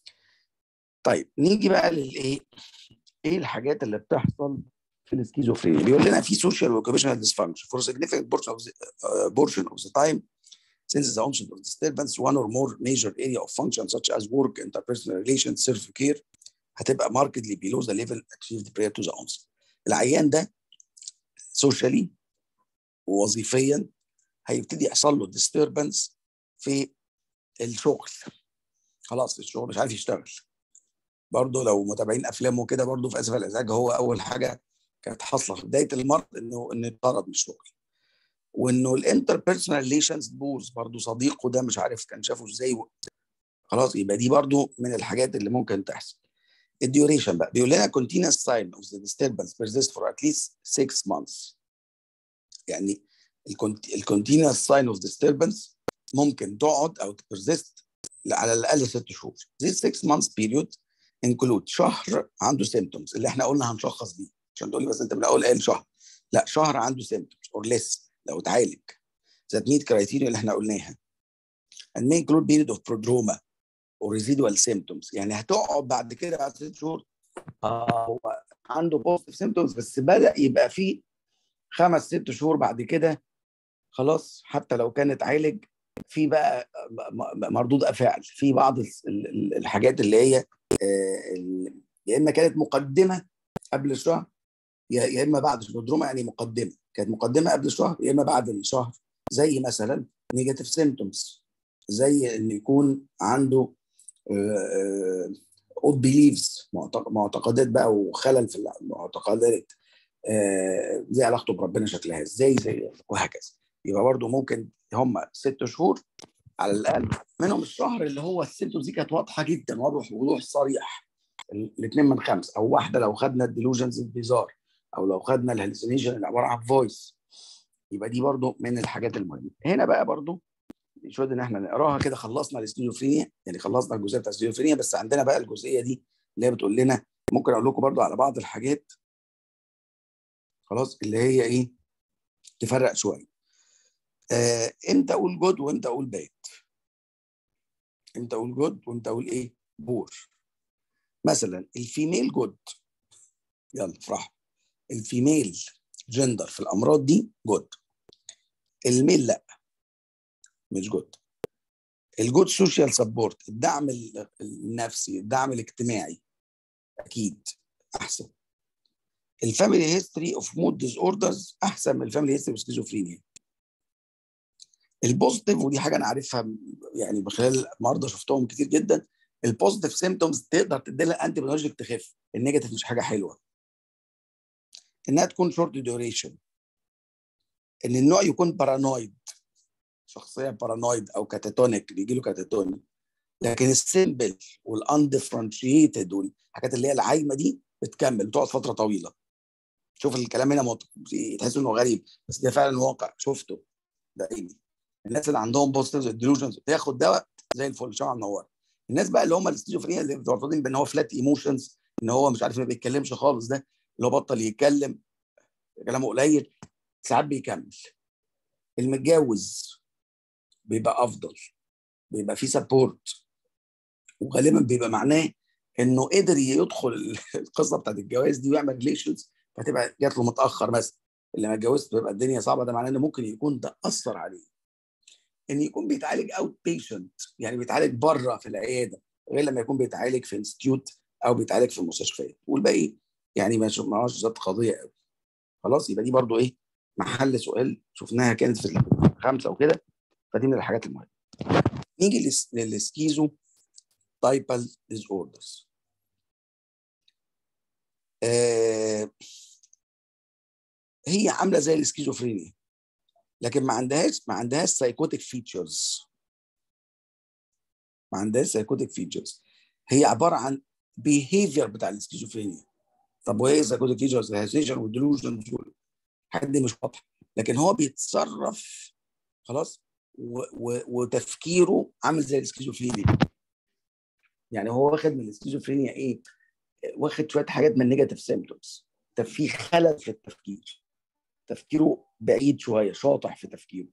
طيب نيجي بقى للايه ايه الحاجات اللي بتحصل في السكيزوفرينيا بيقول لنا في social occupational dysfunction for a significant portion of the, uh, portion of the time since the onset of disturbance one or more major area of function such as work interpersonal relations self care هتبقى markedly below the level achieved prior to the onset العيان ده socially ووظيفيا هيبتدي يحصل له disturbance في الشغل خلاص الشغل مش عارف يشتغل برضه لو متابعين افلامه كده برضه في اسف الازعاج هو اول حاجه كانت حاصله في بدايه المرض انه انه اتطرد من الشغل وانه الانتر بيرسونال ريليشنز تبوظ برضه صديقه ده مش عارف كان شافه ازاي و... خلاص يبقى دي برضه من الحاجات اللي ممكن تحصل الديوريشن بقى بيقول لنا continuous sign of the disturbance persist for at least 6 months يعني الكونتينوس ساين اوف disturbance ممكن تقعد او تبرزست على الاقل ست شهور. This 6 months period include شهر عنده symptoms اللي احنا قلنا هنشخص بيه عشان تقول لي بس انت من الاول قايل شهر لا شهر عنده symptoms or less لو اتعالج that meet criteria اللي احنا قلناها and may include period of prodroma or residual symptoms يعني هتقعد بعد كده بعد ست شهور هو عنده بوزيتيف symptoms بس بدا يبقى فيه خمس ست شهور بعد كده خلاص حتى لو كان اتعالج في بقى مردود افعال في بعض الحاجات اللي هي يا اما كانت مقدمه قبل الشهر يا اما بعد البودروما يعني مقدمه كانت مقدمه قبل الشهر يا اما بعد الشهر زي مثلا نيجاتيف سيمتومز زي ان يكون عنده اوت بيليفز معتقدات بقى وخلل في المعتقدات زي علاقته بربنا شكلها ازاي زي وهكذا يبقى برضه ممكن هم ست شهور على الاقل منهم الشهر اللي هو السيمتومز دي كانت واضحه جدا واضح وضوح صريح الاثنين من خمس او واحده لو خدنا الديلوجنز البيزار او لو خدنا الهلوسينيشن اللي عباره عن فويس يبقى دي برضو من الحاجات المهمه هنا بقى برضو شويه ان احنا نقراها كده خلصنا الاستيزوفرينيا يعني خلصنا الجزئيه بتاع الاستيزوفرينيا بس عندنا بقى الجزئيه دي اللي هي بتقول لنا ممكن اقول لكم برضو على بعض الحاجات خلاص اللي هي ايه تفرق شويه آه امتى اقول جود وامتى اقول باد امتى اقول جود وامتى اقول ايه بور مثلا الفيميل جود يلا افرحوا الفيميل جندر في الامراض دي جود الميل لا مش جود الجود سوشيال سبورت الدعم النفسي الدعم الاجتماعي اكيد احسن الفاميلي هيستوري اوف مود ديز اوردرز احسن من الفاميلي هيستوري اوف سكيزوفرينيا البوزيتيف ودي حاجه انا عارفها يعني من خلال مرضى شفتهم كتير جدا البوزيتيف سيمتومز تقدر تدي لها انتي بيولوجيك تخف النيجاتيف مش حاجه حلوه انها تكون شورت ديوريشن ان النوع يكون بارانويد شخصيه بارانويد او كاتاتونيك بيجي له كاتاتوني لكن السيمبل والاندفرنشيتد والحاجات اللي هي العايمه دي بتكمل بتقعد فتره طويله شوف الكلام هنا مط... تحس انه غريب بس ده فعلا واقع شفته بعيني الناس اللي عندهم بوزيتيف ديلوجنز تاخد دواء زي الفل شمعه منوره الناس بقى اللي هم السكيزوفرينيا اللي مرتبطين بان هو فلات ايموشنز ان هو مش عارف ما بيتكلمش خالص ده اللي هو بطل يتكلم كلامه قليل ساعات بيكمل المتجوز بيبقى افضل بيبقى فيه سبورت وغالبا بيبقى معناه انه قدر يدخل القصه بتاعت الجواز دي ويعمل ريليشنز فتبقى جات له متاخر مثلا اللي ما اتجوزش تبقى الدنيا صعبه ده معناه انه ممكن يكون ده اثر عليه ان يكون بيتعالج اوت بيشنت يعني بيتعالج بره في العياده غير لما يكون بيتعالج في انستيتيوت او بيتعالج في المستشفيات والباقي يعني ما هوش ذات قضيه قوي خلاص يبقى دي برضو ايه محل سؤال شفناها كانت في الخمسه وكده فدي من الحاجات المهمه نيجي للسكيزو تايبال ديز اوردرز آه هي عامله زي السكيزوفرينيا لكن ما عندهاش ما عندهاش سايكوتيك فيتشرز ما عندهاش سايكوتيك فيتشرز هي عباره عن بيهيفير بتاع السكيزوفرينيا طب وايه سايكوتيك فيتشرز الهيزيشن والديلوجن الحاجات دي مش واضحه لكن هو بيتصرف خلاص و و وتفكيره عامل زي السكيزوفرينيا يعني هو واخد من السكيزوفرينيا ايه واخد شويه حاجات من نيجاتيف سيمتومز في خلل في التفكير تفكيره بعيد شويه شاطح في تفكيره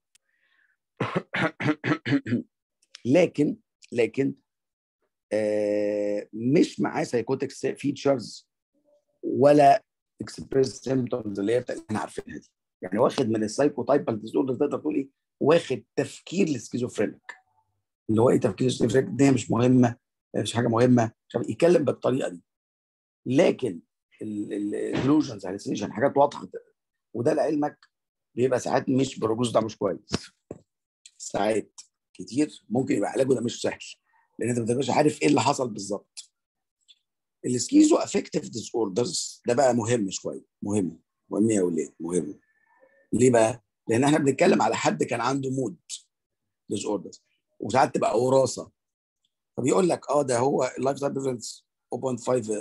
لكن لكن آه مش معاه سايكوتيك فيتشرز ولا اكسبريس سيمتومز اللي هي احنا عارفينها دي يعني واخد من السايكو تايبال ديزوردر تقدر تقول ايه واخد تفكير السكيزوفرينيك اللي هو ايه تفكير السكيزوفرينيك دي مش مهمه مش حاجه مهمه مش عارف يتكلم بالطريقه دي لكن الديلوجنز هالوسينيشن حاجات واضحه وده لعلمك بيبقى ساعات مش برجوز ده مش كويس ساعات كتير ممكن يبقى علاجه ده مش سهل لان انت ما بتبقاش عارف ايه اللي حصل بالظبط السكيزو افكتيف ديس اوردرز ده بقى مهم شويه مهم مهم يا ولاد مهم ليه بقى؟ لان احنا بنتكلم على حد كان عنده مود ديس اوردرز وساعات تبقى وراثه فبيقول لك اه ده هو اللايف ستايل بريفرنس 0.5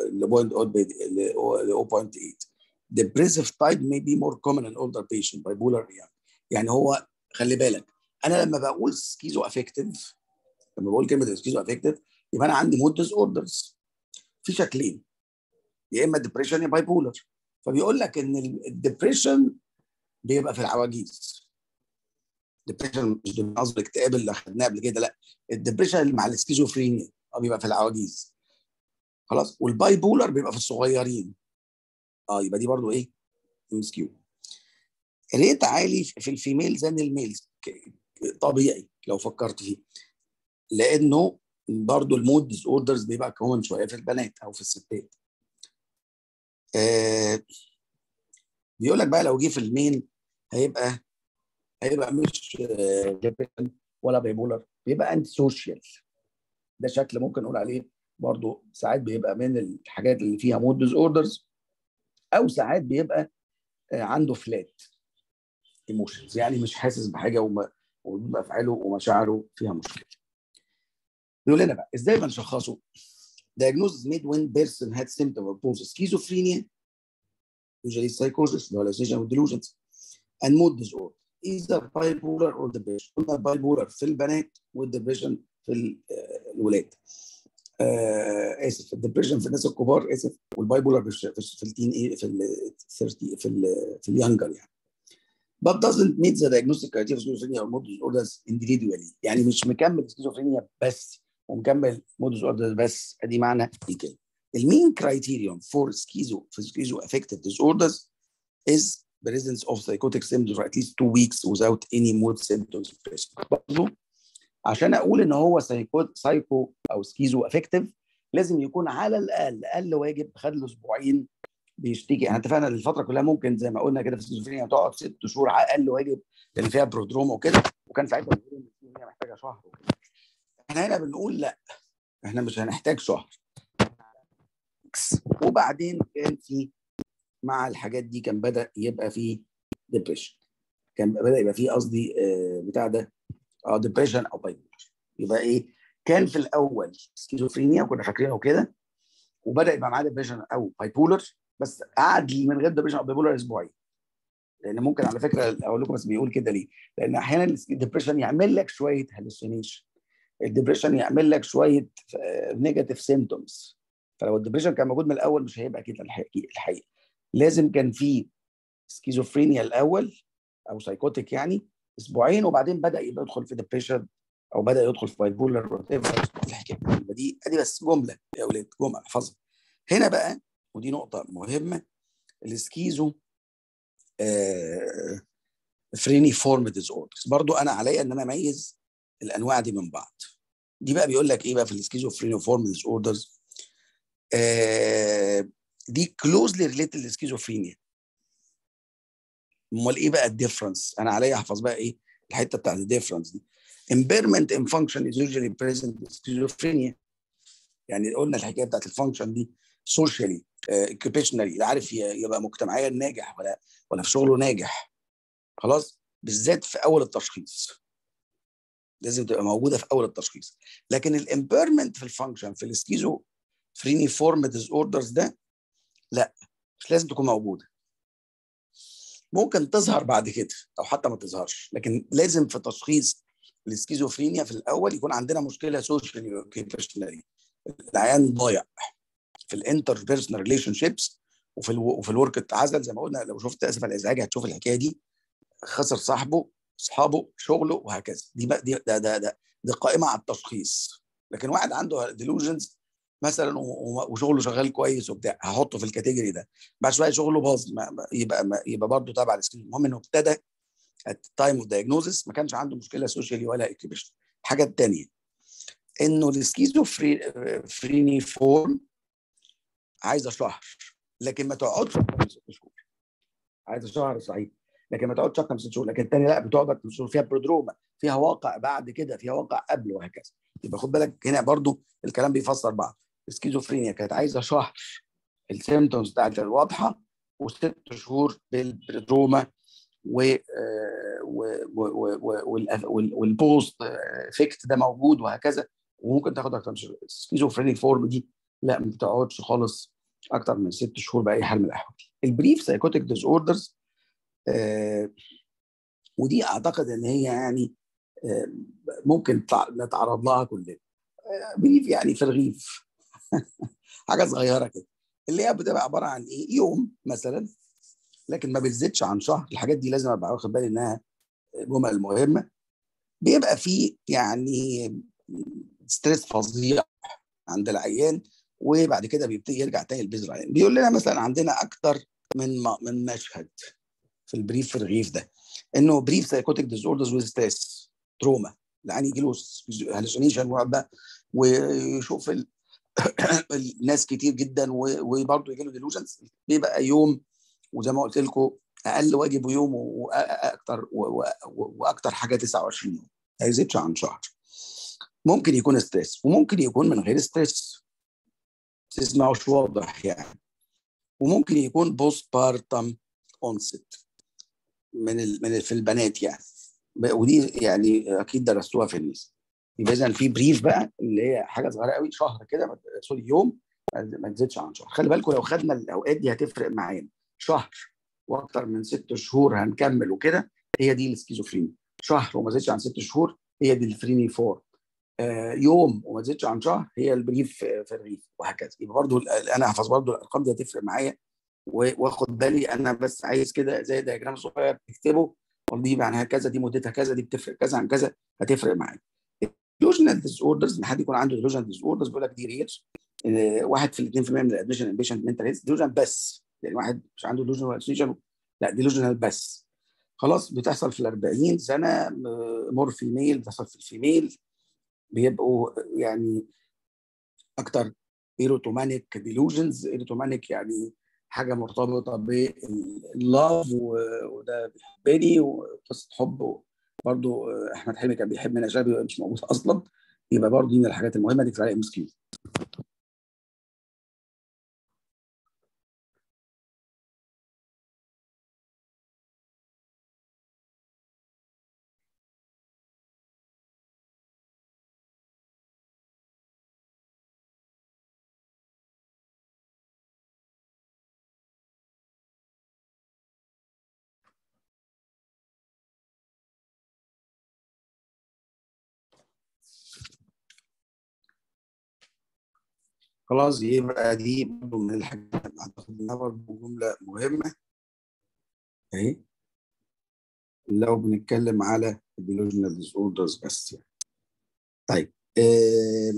ل 0.8 depressive type may be more common in older patient bipolar يعني يعني هو خلي بالك انا لما بقول سكيزو افكتيف لما بقول كلمه سكيزو افكتيف يبقى انا عندي مود ديس اوردرز في شكلين يا اما ديبريشن يا باي بولر فبيقول لك ان الديبريشن بيبقى في العواجيز ديبريشن مش قصدي الاكتئاب اللي اخدناه قبل كده لا الديبريشن اللي مع السكيزوفرينيا اه بيبقى في العواجيز خلاص والباي بولر بيبقى في الصغيرين اه يبقى دي برضو ايه ام اس كيو ريت عالي في الفيميل زي الميلز طبيعي لو فكرت فيه لانه برضو المود ديس اوردرز بيبقى كومن شويه في البنات او في الستات آه بيقول لك بقى لو جه في المين هيبقى هيبقى مش ديبريشن ولا بايبولر بيبقى انتي سوشيال ده شكل ممكن نقول عليه برضو ساعات بيبقى من الحاجات اللي فيها مود ديز اوردرز او ساعات بيبقى عنده فلات ايموشنز يعني مش حاسس بحاجه وما افعاله ومشاعره فيها مشكله بيقول لنا بقى ازاي بنشخصه diagnosis made when person had symptom of both schizophrenia usually psychosis hallucination with delusions and mood disorder either bipolar or depression قلنا bipolar في البنات والdepression في الولاد آه اسف الدبريشن في الناس الكبار اسف والبايبولار في, في التين ايه في ال 30 في ال في اليانجر يعني but doesn't meet the diagnostic criteria of schizophrenia or mood disorders individually يعني مش مكمل سكيزوفرينيا بس ومكمل مود disorders بس ادي معنى ايه كده المين criterion for schizo for schizo affective disorders is presence of psychotic symptoms for at least two weeks without any mood symptoms present برضه عشان اقول ان هو سايكو سايكو او سكيزو افكتيف لازم يكون على الاقل اقل واجب خد له اسبوعين بيشتكي احنا اتفقنا ان الفتره كلها ممكن زي ما قلنا كده في السكيزوفرينيا تقعد ست شهور على اقل واجب لان فيها برودروما وكده وكان ساعتها بيقولوا ان هي محتاجه شهر وكده احنا هنا بنقول لا احنا مش هنحتاج شهر وبعدين كان في مع الحاجات دي كان بدا يبقى في ديبريشن كان بدا يبقى في قصدي بتاع ده اه ديبريشن او بايبولر يبقى ايه كان في الاول سكيزوفرينيا وكنا فاكرينه كده وبدا يبقى معاه ديبريشن او بايبولر بس قعد من غير ديبريشن او بايبولر اسبوعين لان ممكن على فكره اقول لكم بس بيقول كده ليه؟ لان احيانا الديبريشن يعمل لك شويه هلوسينيشن الديبريشن يعمل لك شويه نيجاتيف سيمتومز فلو الديبريشن كان موجود من الاول مش هيبقى كده الحقيقه لازم كان في سكيزوفرينيا الاول او سايكوتيك يعني اسبوعين وبعدين بدا يبقى يدخل في ديبريشن او بدا يدخل في باي بولر وات ايفر الحكايه دي ادي بس جمله يا اولاد جمله احفظها هنا بقى ودي نقطه مهمه السكيزو آه فريني فورم ديز اوردرز برضو انا عليا ان انا اميز الانواع دي من بعض دي بقى بيقول لك ايه بقى في السكيزو فريني فورم ديز اوردرز آه دي كلوزلي ريليتد للسكيزوفرينيا امال ايه بقى الديفرنس انا عليا احفظ بقى ايه الحته بتاعت الديفرنس دي impairment in function is usually present in schizophrenia يعني قلنا الحكايه بتاعت الفانكشن دي socially uh, occupationally لا عارف يبقى مجتمعيا ناجح ولا ولا في شغله ناجح خلاص بالذات في اول التشخيص لازم تبقى موجوده في اول التشخيص لكن الامبيرمنت في الفانكشن في السكيزو فريني فورم ديز اوردرز ده لا مش لازم تكون موجوده ممكن تظهر بعد كده او حتى ما تظهرش لكن لازم في تشخيص السكيزوفرينيا في الاول يكون عندنا مشكله سوشيال اوكيبيشنالي العيان ضايع في الانتر بيرسونال ريليشن شيبس وفي ال وفي الورك اتعزل زي ما قلنا لو شفت اسف على الازعاج هتشوف الحكايه دي خسر صاحبه اصحابه شغله وهكذا دي بقى دي ده ده ده, ده قائمه على التشخيص لكن واحد عنده ديلوجنز مثلا وشغله شغال كويس وبتاع هحطه في الكاتيجوري ده بعد شويه شغله باظ يبقى ما يبقى برضه تابع للسكيل المهم انه ابتدى at time of diagnosis ما كانش عنده مشكله سوشيالي ولا اكيبيشن الحاجه الثانيه انه السكيزو فري فريني فورم عايزه شهر لكن ما تقعدش اكتر من ست شهور عايزه شهر صحيح لكن ما تقعدش اكتر من ست شهور لكن الثانيه لا بتقعد اكتر من ست شهور فيها برودروما فيها واقع بعد كده فيها واقع قبل وهكذا يبقى خد بالك هنا برضو الكلام بيفسر بعض السكيزوفرينيا كانت عايزه شهر السيمتومز بتاعت الواضحه وست شهور بالبرودروما و والبوست افكت ده موجود وهكذا وممكن تاخد اكتر من السكيزوفرينيك فورم دي لا ما بتقعدش خالص اكتر من ست شهور باي حال من الاحوال البريف سايكوتيك ديز اوردرز آه ودي اعتقد ان هي يعني آه ممكن نتعرض لها كلنا آه بريف يعني في الرغيف حاجه صغيره كده اللي هي بتبقى عباره عن ايه يوم مثلا لكن ما بتزيدش عن شهر الحاجات دي لازم ابقى واخد بالي انها جمل مهمه بيبقى في يعني ستريس فظيع عند العيان وبعد كده بيبتدي يرجع تاني البيز لاين بيقول لنا مثلا عندنا اكتر من من مشهد في البريف في الرغيف ده انه بريف سايكوتيك ديز اوردرز ويز ستريس تروما العيان يجي له هلوسينيشن ويشوف ال... الناس كتير جدا وبرضه يجي له ديلوجنز بيبقى يوم وزي ما قلت لكم اقل واجب يوم واكتر واكتر حاجه 29 يوم ما يزيدش عن شهر ممكن يكون ستريس وممكن يكون من غير ستريس تسمعوش واضح يعني وممكن يكون بوست بارتم اونست من ال من ال في البنات يعني ودي يعني اكيد درستوها في النساء يبقى اذا في بريف بقى اللي هي حاجه صغيره قوي شهر كده سوري يوم ما تزيدش عن شهر خلي بالكم لو خدنا الاوقات دي هتفرق معانا شهر واكتر من ست شهور هنكمل وكده هي دي السكيزوفرينيا شهر وما زادش عن ست شهور هي دي الفريني فور آه يوم وما زادش عن شهر هي البريف في الرغيف وهكذا يبقى برضو انا احفظ برضو الارقام دي هتفرق معايا واخد بالي انا بس عايز كده زي دياجرام صغير تكتبه دي معناها كذا دي مدتها كذا دي بتفرق كذا عن كذا هتفرق معايا ديلوجنال ديس اوردرز ان حد يكون عنده ديلوجنال ديس اوردرز بيقول لك دي رير واحد في ال 2% من الادميشن امبيشنت منتال هيلث ديلوجنال بس يعني واحد مش عنده ديلوجنال لا ديلوجنال بس خلاص بتحصل في ال 40 سنه مور في الميل بتحصل في الفيميل بيبقوا يعني اكتر ايروتومانيك ديلوجنز ايروتومانيك يعني حاجه مرتبطه باللاف وده بيحبني وقصه حب برضه احمد حلمي كان بيحب منى شلبي مش موجود اصلا يبقى برضه دي من الحاجات المهمه دي في مسكين خلاص يبقى دي برضه من الحاجات اللي اعتقد انها برضه جمله مهمه اهي لو بنتكلم على الديلوجنال ديس اوردرز بس يعني طيب آه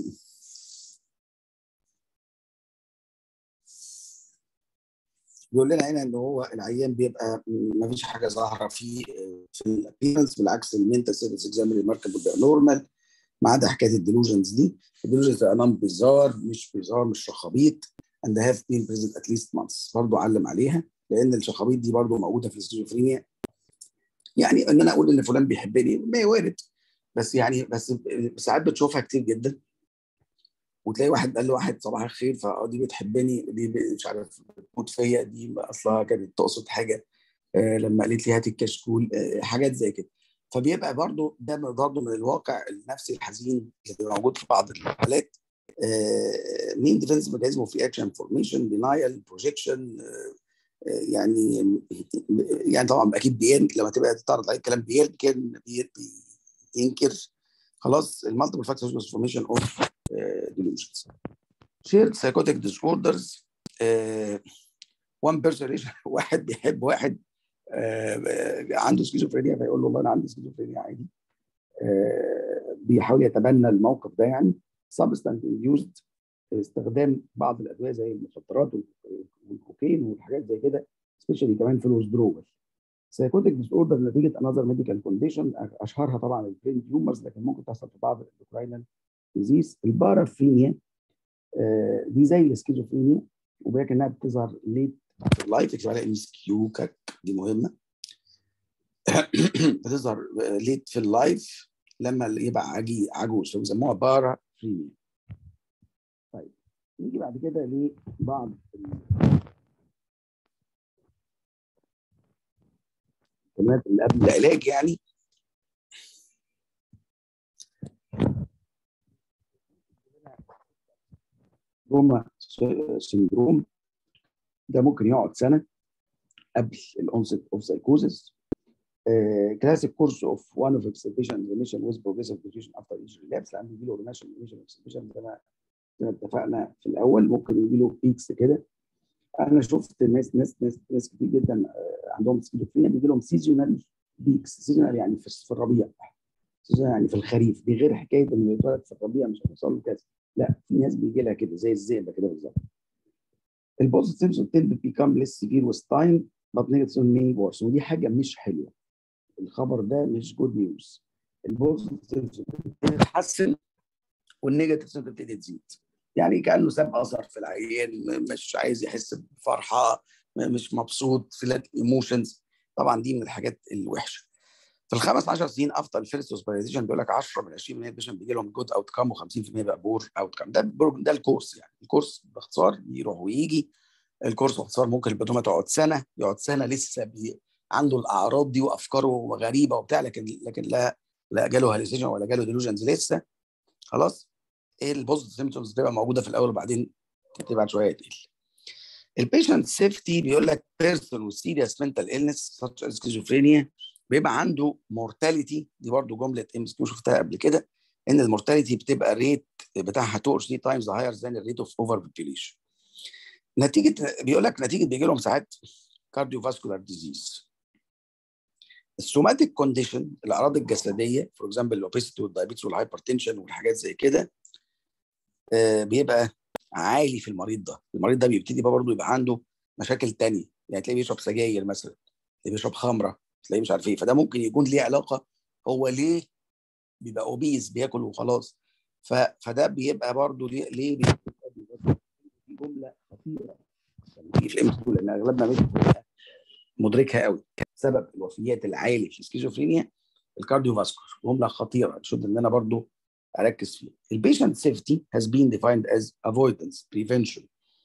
بيقول لنا هنا ان هو العيان بيبقى ما فيش حاجه ظاهره فيه في الابيرنس بالعكس المنتال سيرفيس اكزام ريماركبل بيبقى نورمال ما عدا حكايه الديلوجنز دي الديلوجنز انام بيزار مش بيزار مش شخابيط and have been present at least months برضه علم عليها لان الشخابيط دي برضه موجوده في السكيزوفرينيا يعني ان انا اقول ان فلان بيحبني ما وارد بس يعني بس ساعات بتشوفها كتير جدا وتلاقي واحد قال لواحد صباح الخير فدي بتحبني دي مش عارف بتموت فيا دي اصلها كانت تقصد حاجه آه لما قالت لي هات الكشكول آه حاجات زي كده فبيبقى برضو ده برضو من الواقع النفسي الحزين اللي موجود في بعض الحالات مين ديفنس ميكانيزم اوف اكشن فورميشن دينايل بروجيكشن يعني يعني طبعا اكيد بين لما تبقى تتعرض عليه الكلام بينكر بينكر خلاص المالتيبل فاكتورز فورميشن اوف delusions shared psychotic disorders وان بيرسون واحد بيحب واحد آه عنده سكيزوفرينيا فيقول له والله انا عندي سكيزوفرينيا عادي آه بيحاول يتبنى الموقف ده يعني سبستانس انديوزد استخدام بعض الادويه زي المخدرات والكوكين والحاجات زي كده سبيشالي كمان في الوزدرول سايكوتيك ديس اوردر نتيجه انذر ميديكال كونديشن اشهرها طبعا البرين تيومرز لكن ممكن تحصل في بعض الاندوكراينال ديزيز البارافينيا آه دي زي السكيزوفرينيا ولكنها بتظهر ليت في اللايف اكتب عليها ام اس كيو كاك دي مهمه بتظهر ليت في اللايف لما يبقى عجي عجوز فبيسموها بارافينيا طيب نيجي بعد كده لبعض الكلمات اللي قبل العلاج يعني روما سيندروم ده ممكن يقعد سنه قبل الانست اوف سايكوزس كلاسيك كورس اوف وان اوف اكسبشن ريميشن ويز بروجريسيف ديفيشن افتر ايج ريلابس لان يجي له ريميشن ريميشن اكسبشن زي ما زي ما اتفقنا في الاول ممكن يجي له بيكس كده انا شفت ناس ناس ناس ناس كتير جدا عندهم سكيزوفرينيا بيجي لهم سيزونال بيكس سيزونال يعني في, في الربيع سيزونال يعني في الخريف دي غير حكايه انه يتولد في الربيع مش هيحصل له كذا لا في ناس بيجي لها كده زي الزئبه كده بالظبط البوزيتيف سيمبتوم تند بيكام ليس سيفير ويز تايم بات نيجاتيف ميني ورس ودي حاجه مش حلوه الخبر ده مش جود نيوز البوزيتيف بتتحسن والنيجاتيف سيمبتوم بتبتدي تزيد يعني كانه ساب اثر في العيان مش عايز يحس بفرحه مش مبسوط فلات ايموشنز طبعا دي من الحاجات الوحشه في الخمس 10 سنين افتر الفيرست هوسبيتاليزيشن بيقول لك 10 من 20 من البيشنت بيجي لهم جود اوت كام و50% بقى بور اوت كام ده ده الكورس يعني الكورس باختصار يروح ويجي الكورس باختصار ممكن البدومه تقعد سنه يقعد سنه لسه بي عنده الاعراض دي وافكاره غريبه وبتاع لكن لكن لا لا جاله هالوسيشن ولا جاله ديلوجنز لسه خلاص البوزيتيف سيمبتومز بتبقى موجوده في الاول وبعدين تبتدي بعد شويه تقل البيشنت سيفتي بيقول لك بيرسون with serious mental illness such as schizophrenia بيبقى عنده مورتاليتي دي برضو جمله ام اس كيو شفتها قبل كده ان المورتاليتي بتبقى الريت بتاعها 2 or 3 تايمز هاير ذان الريت اوف اوفر بوبيوليشن نتيجه بيقول لك نتيجه بيجي لهم ساعات كارديو فاسكولار ديزيز السوماتيك كونديشن الاعراض الجسديه فور اكزامبل الاوبيستي والدايابيتس والهايبرتنشن والحاجات زي كده آه بيبقى عالي في المريض ده المريض ده بيبتدي بقى برضه يبقى عنده مشاكل تانية يعني تلاقيه بيشرب سجاير مثلا تلاقيه بيشرب خمره تلاقيه مش عارف ايه فده ممكن يكون ليه علاقه هو ليه بيبقى اوبيز بياكل وخلاص ف... فده بيبقى برضه ليه ليه بيبقى جمله خطيره يعني في الام لان اغلبنا مش مدركها قوي سبب الوفيات العالي في السكيزوفرينيا الكارديو فاسكولار جمله خطيره شد ان انا برضه اركز فيها البيشنت سيفتي has been defined as avoidance prevention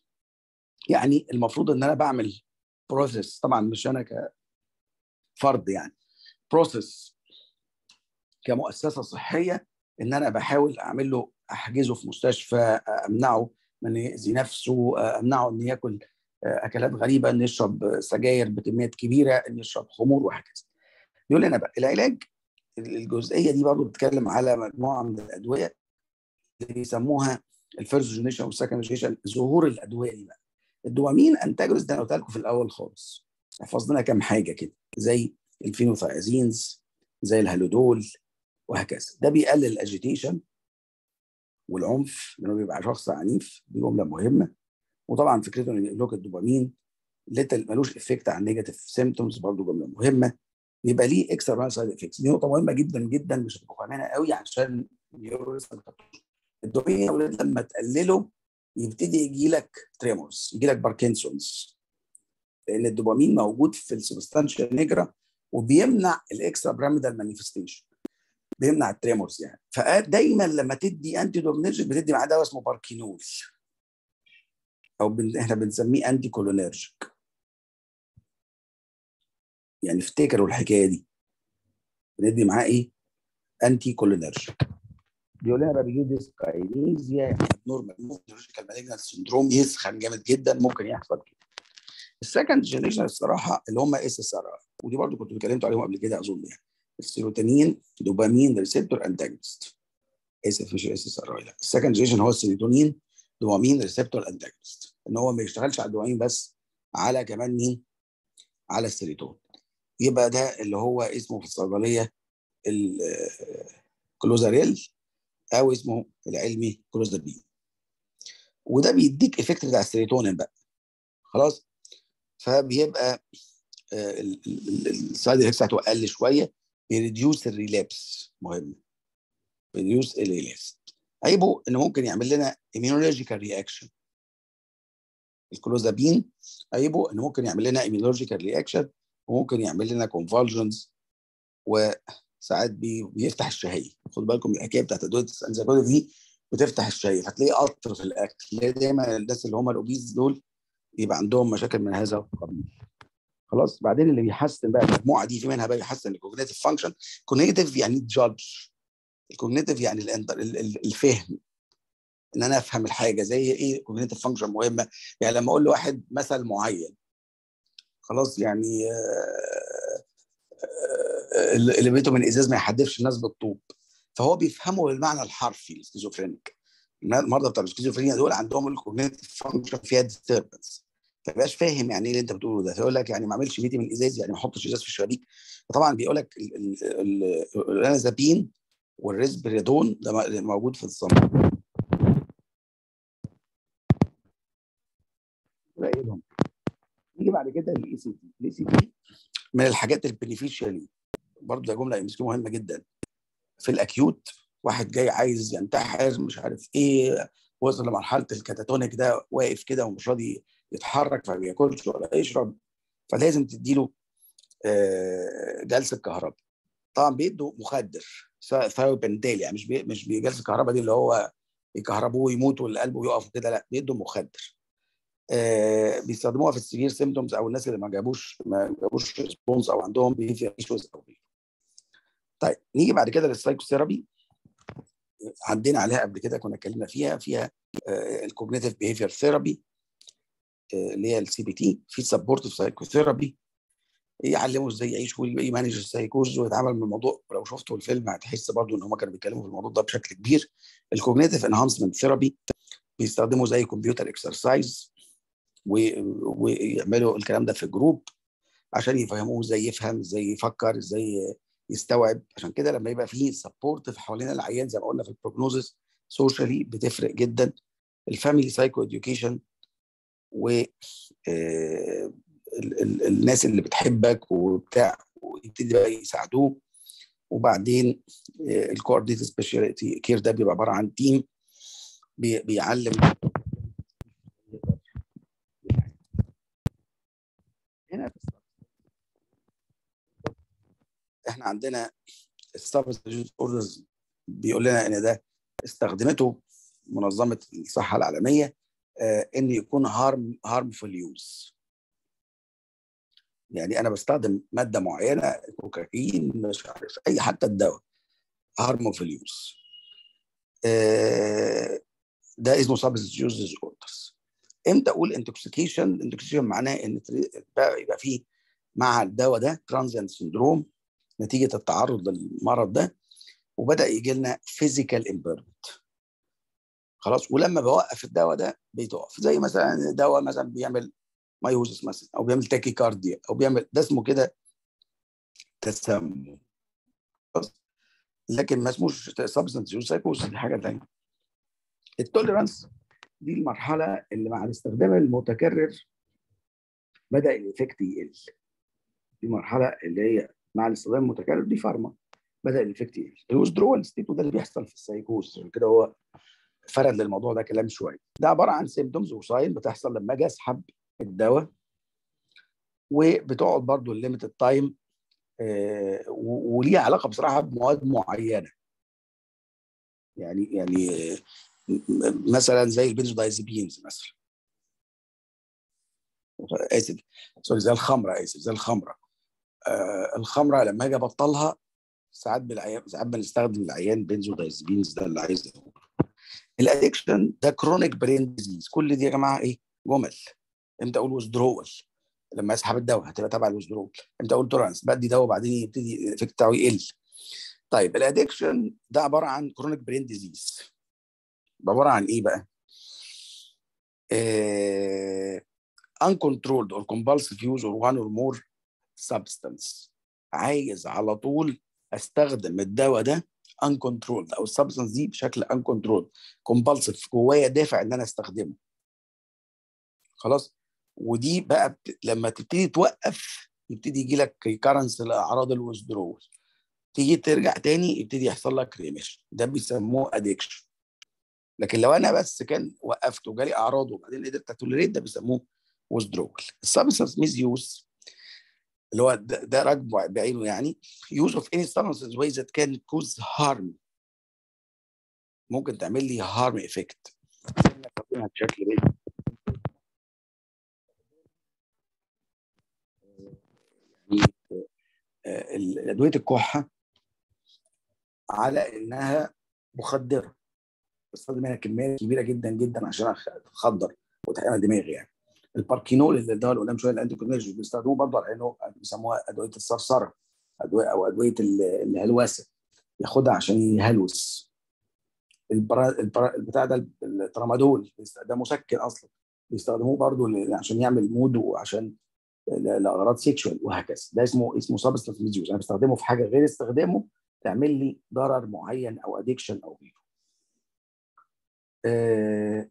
يعني المفروض ان انا بعمل بروسيس طبعا مش انا كفرد يعني بروسيس كمؤسسه صحيه ان انا بحاول اعمل له احجزه في مستشفى امنعه من يأذي نفسه امنعه ان ياكل اكلات غريبه ان يشرب سجاير بكميات كبيره ان يشرب خمور وهكذا يقول لنا بقى العلاج الجزئيه دي برضه بتتكلم على مجموعه من الادويه اللي بيسموها الفيرست جنريشن والسكند جنريشن ظهور الادويه دي بقى الدوبامين انتاجونست ده انا قلت لكم في الاول خالص احفظ لنا كام حاجه كده زي الفينوثايازينز زي الهالودول وهكذا ده بيقلل الاجيتيشن والعنف لانه بيبقى شخص عنيف دي جمله مهمه وطبعا فكرته انه يقلق الدوبامين ليتل ملوش افكت على النيجاتيف سيمتومز برضه جمله مهمه بيبقى ليه اكسترا سايد افكتس دي نقطه مهمه جدا جدا مش هتبقوا فاهمينها قوي عشان الدوبامين يا ولاد لما تقلله يبتدي يجي لك تريمورز يجي لك باركنسونز لان الدوبامين موجود في السبستانشيا نيجرا وبيمنع الاكسترا بيراميدال مانيفستيشن بيمنع التريمورز يعني فدايما لما تدي انتي دوبنرجيك بتدي معاه دواء اسمه باركينول او بن... احنا بنسميه انتي كولينرجيك يعني افتكروا الحكايه دي بندي معاه ايه؟ انتي كولينرجيك بيقول لنا بقى بيجيب ديسكاينيزيا نورمال نيورولوجيكال مالجنال سندروم يسخن جامد جدا ممكن يحصل كده السكند جنريشن الصراحه اللي هم اس اس ار ودي برضو كنت اتكلمت عليهم قبل كده اظن يعني السيروتونين دوبامين ريسبتور انتاجونست اسف مش اس اس ار لا السكند جنريشن هو السيروتونين دوبامين ريسبتور انتاجونست ان هو ما يشتغلش على الدوبامين بس على كمان مين؟ على السيروتون يبقى ده اللي هو اسمه في الصيدليه الكلوزاريل او اسمه العلمي كلوزابين وده بيديك افكت بتاع السيروتونين بقى خلاص فبيبقى السايد افكتس بتاعته اقل شويه بيريديوس الريلابس مهم بيريديوس الريلابس عيبه انه ممكن يعمل لنا immunological رياكشن الكلوزابين عيبه انه ممكن يعمل لنا immunological رياكشن وممكن يعمل لنا كونفالجنز وساعات بي بيفتح الشهيه خد بالكم الحكايه بتاعت ادويه الانزيكوتيك دي بتفتح الشهيه فتلاقيه قطر في الاكل تلاقي دايما الناس اللي هم الاوبيز دول يبقى عندهم مشاكل من هذا القبيل خلاص بعدين اللي بيحسن بقى المجموعه دي في منها بقى يحسن الكوجنيتيف فانكشن كوجنيتيف يعني جادج الكوجنيتيف يعني الفهم ان انا افهم الحاجه زي ايه كوجنيتيف فانكشن مهمه يعني لما اقول لواحد مثل معين خلاص يعني اللي بيته من ازاز ما يحدفش الناس بالطوب فهو بيفهمه بالمعنى الحرفي السكيزوفرينيك المرضى بتاع السكيزوفرينيا دول عندهم الكوجنيتيف فانكشن فيها ديستربنس ما تبقاش فاهم يعني ايه اللي انت بتقوله ده فيقول لك يعني ما اعملش بيتي من ازاز يعني ما احطش ازاز في الشبابيك فطبعا بيقول لك الانازابين والريسبريدون ده موجود في الصمت نيجي بعد كده للاي سي تي الاي سي تي من الحاجات البنفيشالي برضه ده جمله ام مهمه جدا في الاكيوت واحد جاي عايز ينتحر مش عارف ايه وصل لمرحله الكاتاتونيك ده واقف كده ومش راضي يتحرك فما بياكلش ولا يشرب فلازم تديله جلسه كهرباء طبعا بيدوا مخدر ثايروبنتال يعني مش بي مش بجلسه الكهرباء دي اللي هو يكهربوه ويموت واللي قلبه يقف كده لا بيدوا مخدر آه بيستخدموها في السيفير سيمتومز او الناس اللي ما جابوش ما جابوش ريسبونس او عندهم بيهيفير ايشوز او غيره. طيب نيجي بعد كده للسايكوثيرابي عدينا عليها قبل كده كنا اتكلمنا فيها فيها آه الكوجنيتيف بيهيفير ثيرابي آه اللي هي السي بي تي في سبورتيف سايكوثيرابي يعلموا ازاي يعيش ويمانج السايكوز ويتعامل مع الموضوع ولو شفتوا الفيلم هتحس برضو ان هم كانوا بيتكلموا في الموضوع ده بشكل كبير الكوجنيتيف انهانسمنت ثيرابي بيستخدموا زي كمبيوتر اكسرسايز ويعملوا الكلام ده في جروب عشان يفهموه ازاي يفهم ازاي يفكر ازاي يستوعب عشان كده لما يبقى فيه سبورت في حوالين العيان زي ما قلنا في البروجنوزس سوشيالي بتفرق جدا الفاميلي سايكو اديوكيشن و الناس اللي بتحبك وبتاع ويبتدي بقى يساعدوه وبعدين الكوردينيت سبيشاليتي كير ده بيبقى عباره عن تيم بيعلم هنا احنا عندنا السبستيوت اوردرز بيقول لنا ان ده استخدمته منظمه الصحه العالميه آه ان يكون هارم هارمفول يوز يعني انا بستخدم ماده معينه كوكايين مش عارف اي حتى الدواء هارمفول يوز آه ده اسمه سبستيوت يوز اوردرز امتى اقول انتوكسيكيشن انتوكسيكيشن معناه ان يبقى فيه مع الدواء ده ترانزيانت سندروم نتيجه التعرض للمرض ده وبدا يجي لنا فيزيكال امبيرمنت خلاص ولما بوقف الدواء ده بيتوقف زي مثلا دواء مثلا بيعمل مايوزس مثلا او بيعمل تاكي كارديا او بيعمل ده اسمه كده تسمم لكن ما اسموش سبستنس يوز سايكوز دي حاجه ثانيه التوليرانس دي المرحله اللي مع الاستخدام المتكرر بدا الايفكت يقل دي مرحله اللي هي مع الاستخدام المتكرر دي فارما بدا الايفكت يقل الويزدرول ستيت وده اللي بيحصل في السايكوز عشان كده هو فرد للموضوع ده كلام شويه ده عباره عن سيمتومز وساين بتحصل لما اجي اسحب الدواء وبتقعد برضو الليميتد تايم آه وليها علاقه بصراحه بمواد معينه يعني يعني مثلا زي البنزودايزيبينز مثلا اسف سوري زي الخمره اسف زي الخمره آه الخمره لما اجي ابطلها ساعات بالعيان ساعات بنستخدم العيان بنزودايزيبينز ده اللي عايز الادكشن ده كرونيك برين ديزيز كل دي يا جماعه ايه جمل امتى اقول ويزدرول لما اسحب الدواء هتبقى تبع الويزدرول امتى اقول تورانس بدي دواء وبعدين يبتدي الايفكت بتاعه يقل طيب الادكشن ده عباره عن كرونيك برين ديزيز عباره عن ايه بقى؟ آه uncontrolled or compulsive use of one or more substance عايز على طول استخدم الدواء ده uncontrolled او السبستنس دي بشكل uncontrolled compulsive جوايا دافع ان انا استخدمه خلاص ودي بقى بت... لما تبتدي توقف يبتدي يجي لك ريكارنس لاعراض الويزدرول تيجي ترجع تاني يبتدي يحصل لك ريميشن ده بيسموه ادكشن لكن لو انا بس كان وقفت وجالي اعراض وبعدين قدرت اتوليريت ده بيسموه ويزدرول السبستنس ميز يوز اللي هو ده, ده رجب بعينه يعني use of any substance in ways that can cause harm ممكن تعمل لي harm effect بشكل بعيد يعني ادويه الكحه على انها مخدره بستخدم منها كميات كبيره جدا جدا عشان اخدر وتحقيق دماغي يعني الباركينول اللي الدواء اللي قدام شويه الانتيكولينرجي بيستخدموه برضه على انه بيسموها ادويه الصرصره ادويه او ادويه الهلوسه ياخدها عشان يهلوس البرا... البرا... البتاع ده الترامادول ده مسكن اصلا بيستخدموه برضه عشان يعمل مود وعشان لاغراض سيكشوال وهكذا ده اسمه اسمه سبستانس ميزيوز انا بستخدمه في حاجه غير استخدامه تعمل لي ضرر معين او ادكشن او غيره آه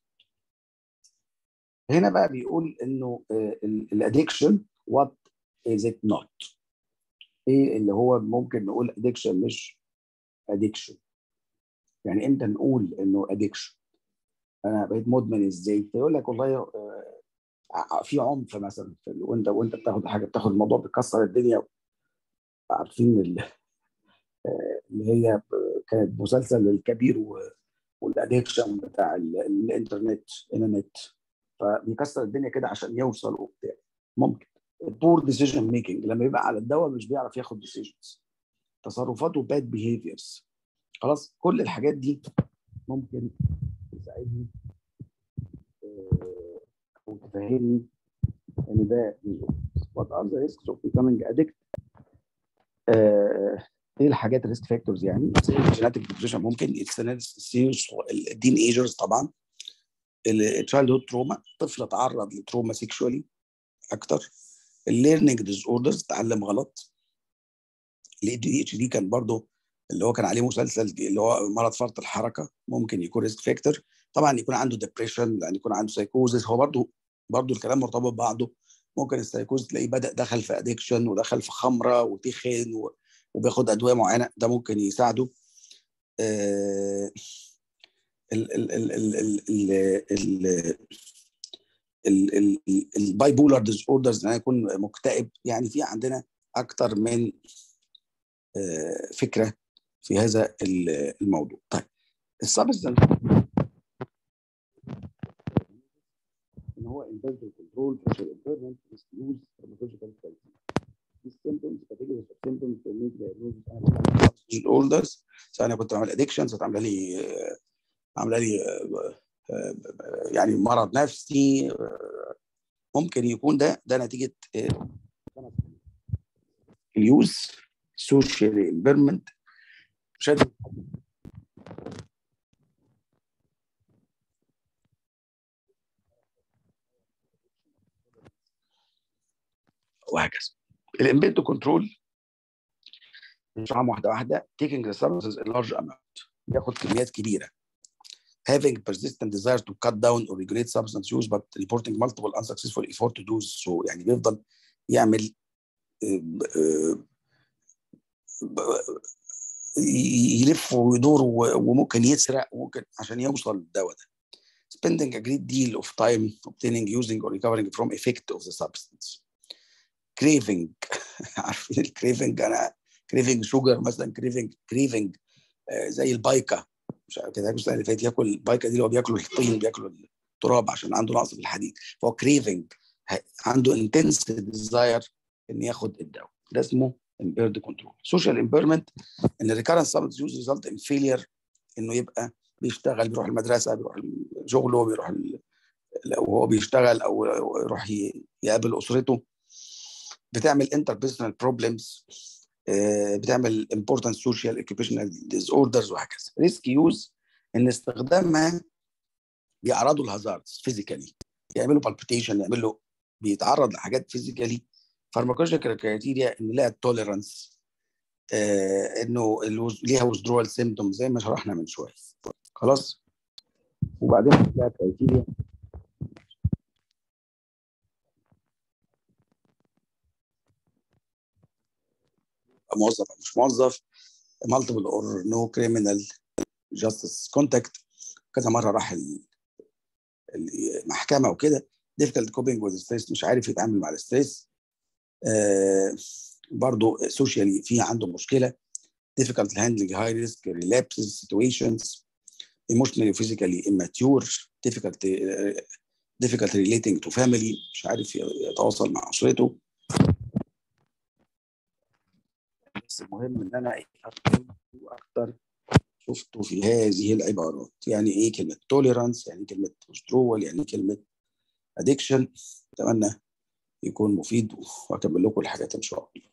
هنا بقى بيقول انه الادكشن وات از ات نوت ايه اللي هو ممكن نقول ادكشن مش ادكشن يعني امتى نقول انه ادكشن انا بقيت مدمن ازاي فيقول لك والله آه في عنف مثلا وانت وانت بتاخد حاجه بتاخد الموضوع بيكسر الدنيا عارفين اللي هي كانت مسلسل الكبير والادكشن بتاع الانترنت الانترنت فبيكسر الدنيا كده عشان يوصل وبتاع ممكن بور ديسيجن ميكنج لما يبقى على الدواء مش بيعرف ياخد ديسيجنز تصرفاته باد بيهيفيرز خلاص كل الحاجات دي ممكن تساعدني او تفهمني ان ده what are the risks of becoming addict آه ايه الحاجات الريسك فاكتورز يعني الجيناتيك ديبريشن ممكن الدين ايجرز طبعا التشايلد هود تروما طفل تعرض لتروما سيكشوالي اكتر الليرنينج ديز اوردرز تعلم غلط الاي دي اتش دي كان برضه اللي هو كان عليه مسلسل اللي هو مرض فرط الحركه ممكن يكون ريسك فاكتور طبعا يكون عنده ديبريشن يعني يكون عنده سايكوزس هو برضه برضه الكلام مرتبط ببعضه ممكن السايكوز تلاقيه بدا دخل في ادكشن ودخل في خمره وتخن و... وبياخد ادويه معينه ده ممكن يساعده آه الباي بولار ديز اوردرز ان انا اكون مكتئب يعني في عندنا اكتر من آه فكره في هذا الموضوع طيب السبستنس ان هو انفنتوري كنترول فيشل امبيرمنت يوز فارماكولوجيكال ثيرابي these symptoms categories of symptoms to make diagnosis انا الاولدرز سواء انا كنت بعمل ادكشنز هتعمل لي عامله لي يعني مرض نفسي ممكن يكون ده ده نتيجه اليوز سوشيال امبيرمنت شد وهكذا الامبيد كنترول نشرحهم واحده واحده taking the substances in large amount بياخد كميات كبيره having persistent desire to cut down or regulate substance use but reporting multiple unsuccessful effort to do so يعني بيفضل يعمل يلف ويدور وممكن يسرق وممكن عشان يوصل للدواء ده spending a great deal of time obtaining using or recovering from effect of the substance craving عارفين الكريفنج انا كريفنج شوجر مثلا كريفنج كريفنج آه زي البايكا مش عارف كده السنه اللي فاتت ياكل البايكا دي اللي هو بياكلوا الطين بياكلوا التراب عشان عنده نقص في الحديد فهو كريفنج عنده انتنس ديزاير ان ياخد الدواء ده اسمه impaired control social impairment ان recurrent substance use result in failure انه يبقى بيشتغل بيروح المدرسه بيروح شغله بيروح لو هو بيشتغل او يروح يقابل اسرته بتعمل interpersonal problems بتعمل important social occupational disorders وهكذا ريسك يوز ان استخدامها بيعرضوا الهازاردز فيزيكالي يعملوا بالبيتيشن يعملوا بيتعرض لحاجات فيزيكالي فارماكولوجيكال كرايتيريا ان لها توليرانس آه انه ليها وذرول سيمتوم زي ما شرحنا من شويه خلاص وبعدين لها كرايتيريا موظف او مش موظف مالتيبل اور نو كريمنال جاستس كونتاكت كذا مره راح المحكمه وكده ديفيكالت كوبينج وذ ستريس مش عارف يتعامل مع الستريس آه برضه سوشيالي في عنده مشكله difficult handling high risk relapses situations emotionally physically immature difficult difficult relating to family مش عارف يتواصل مع اسرته بس المهم ان انا افهم اكتر شفتوا في هذه العبارات يعني ايه كلمه توليرانس يعني كلمه withdrawal يعني كلمه ادكشن اتمنى يكون مفيد واكمل لكم الحاجات ان شاء الله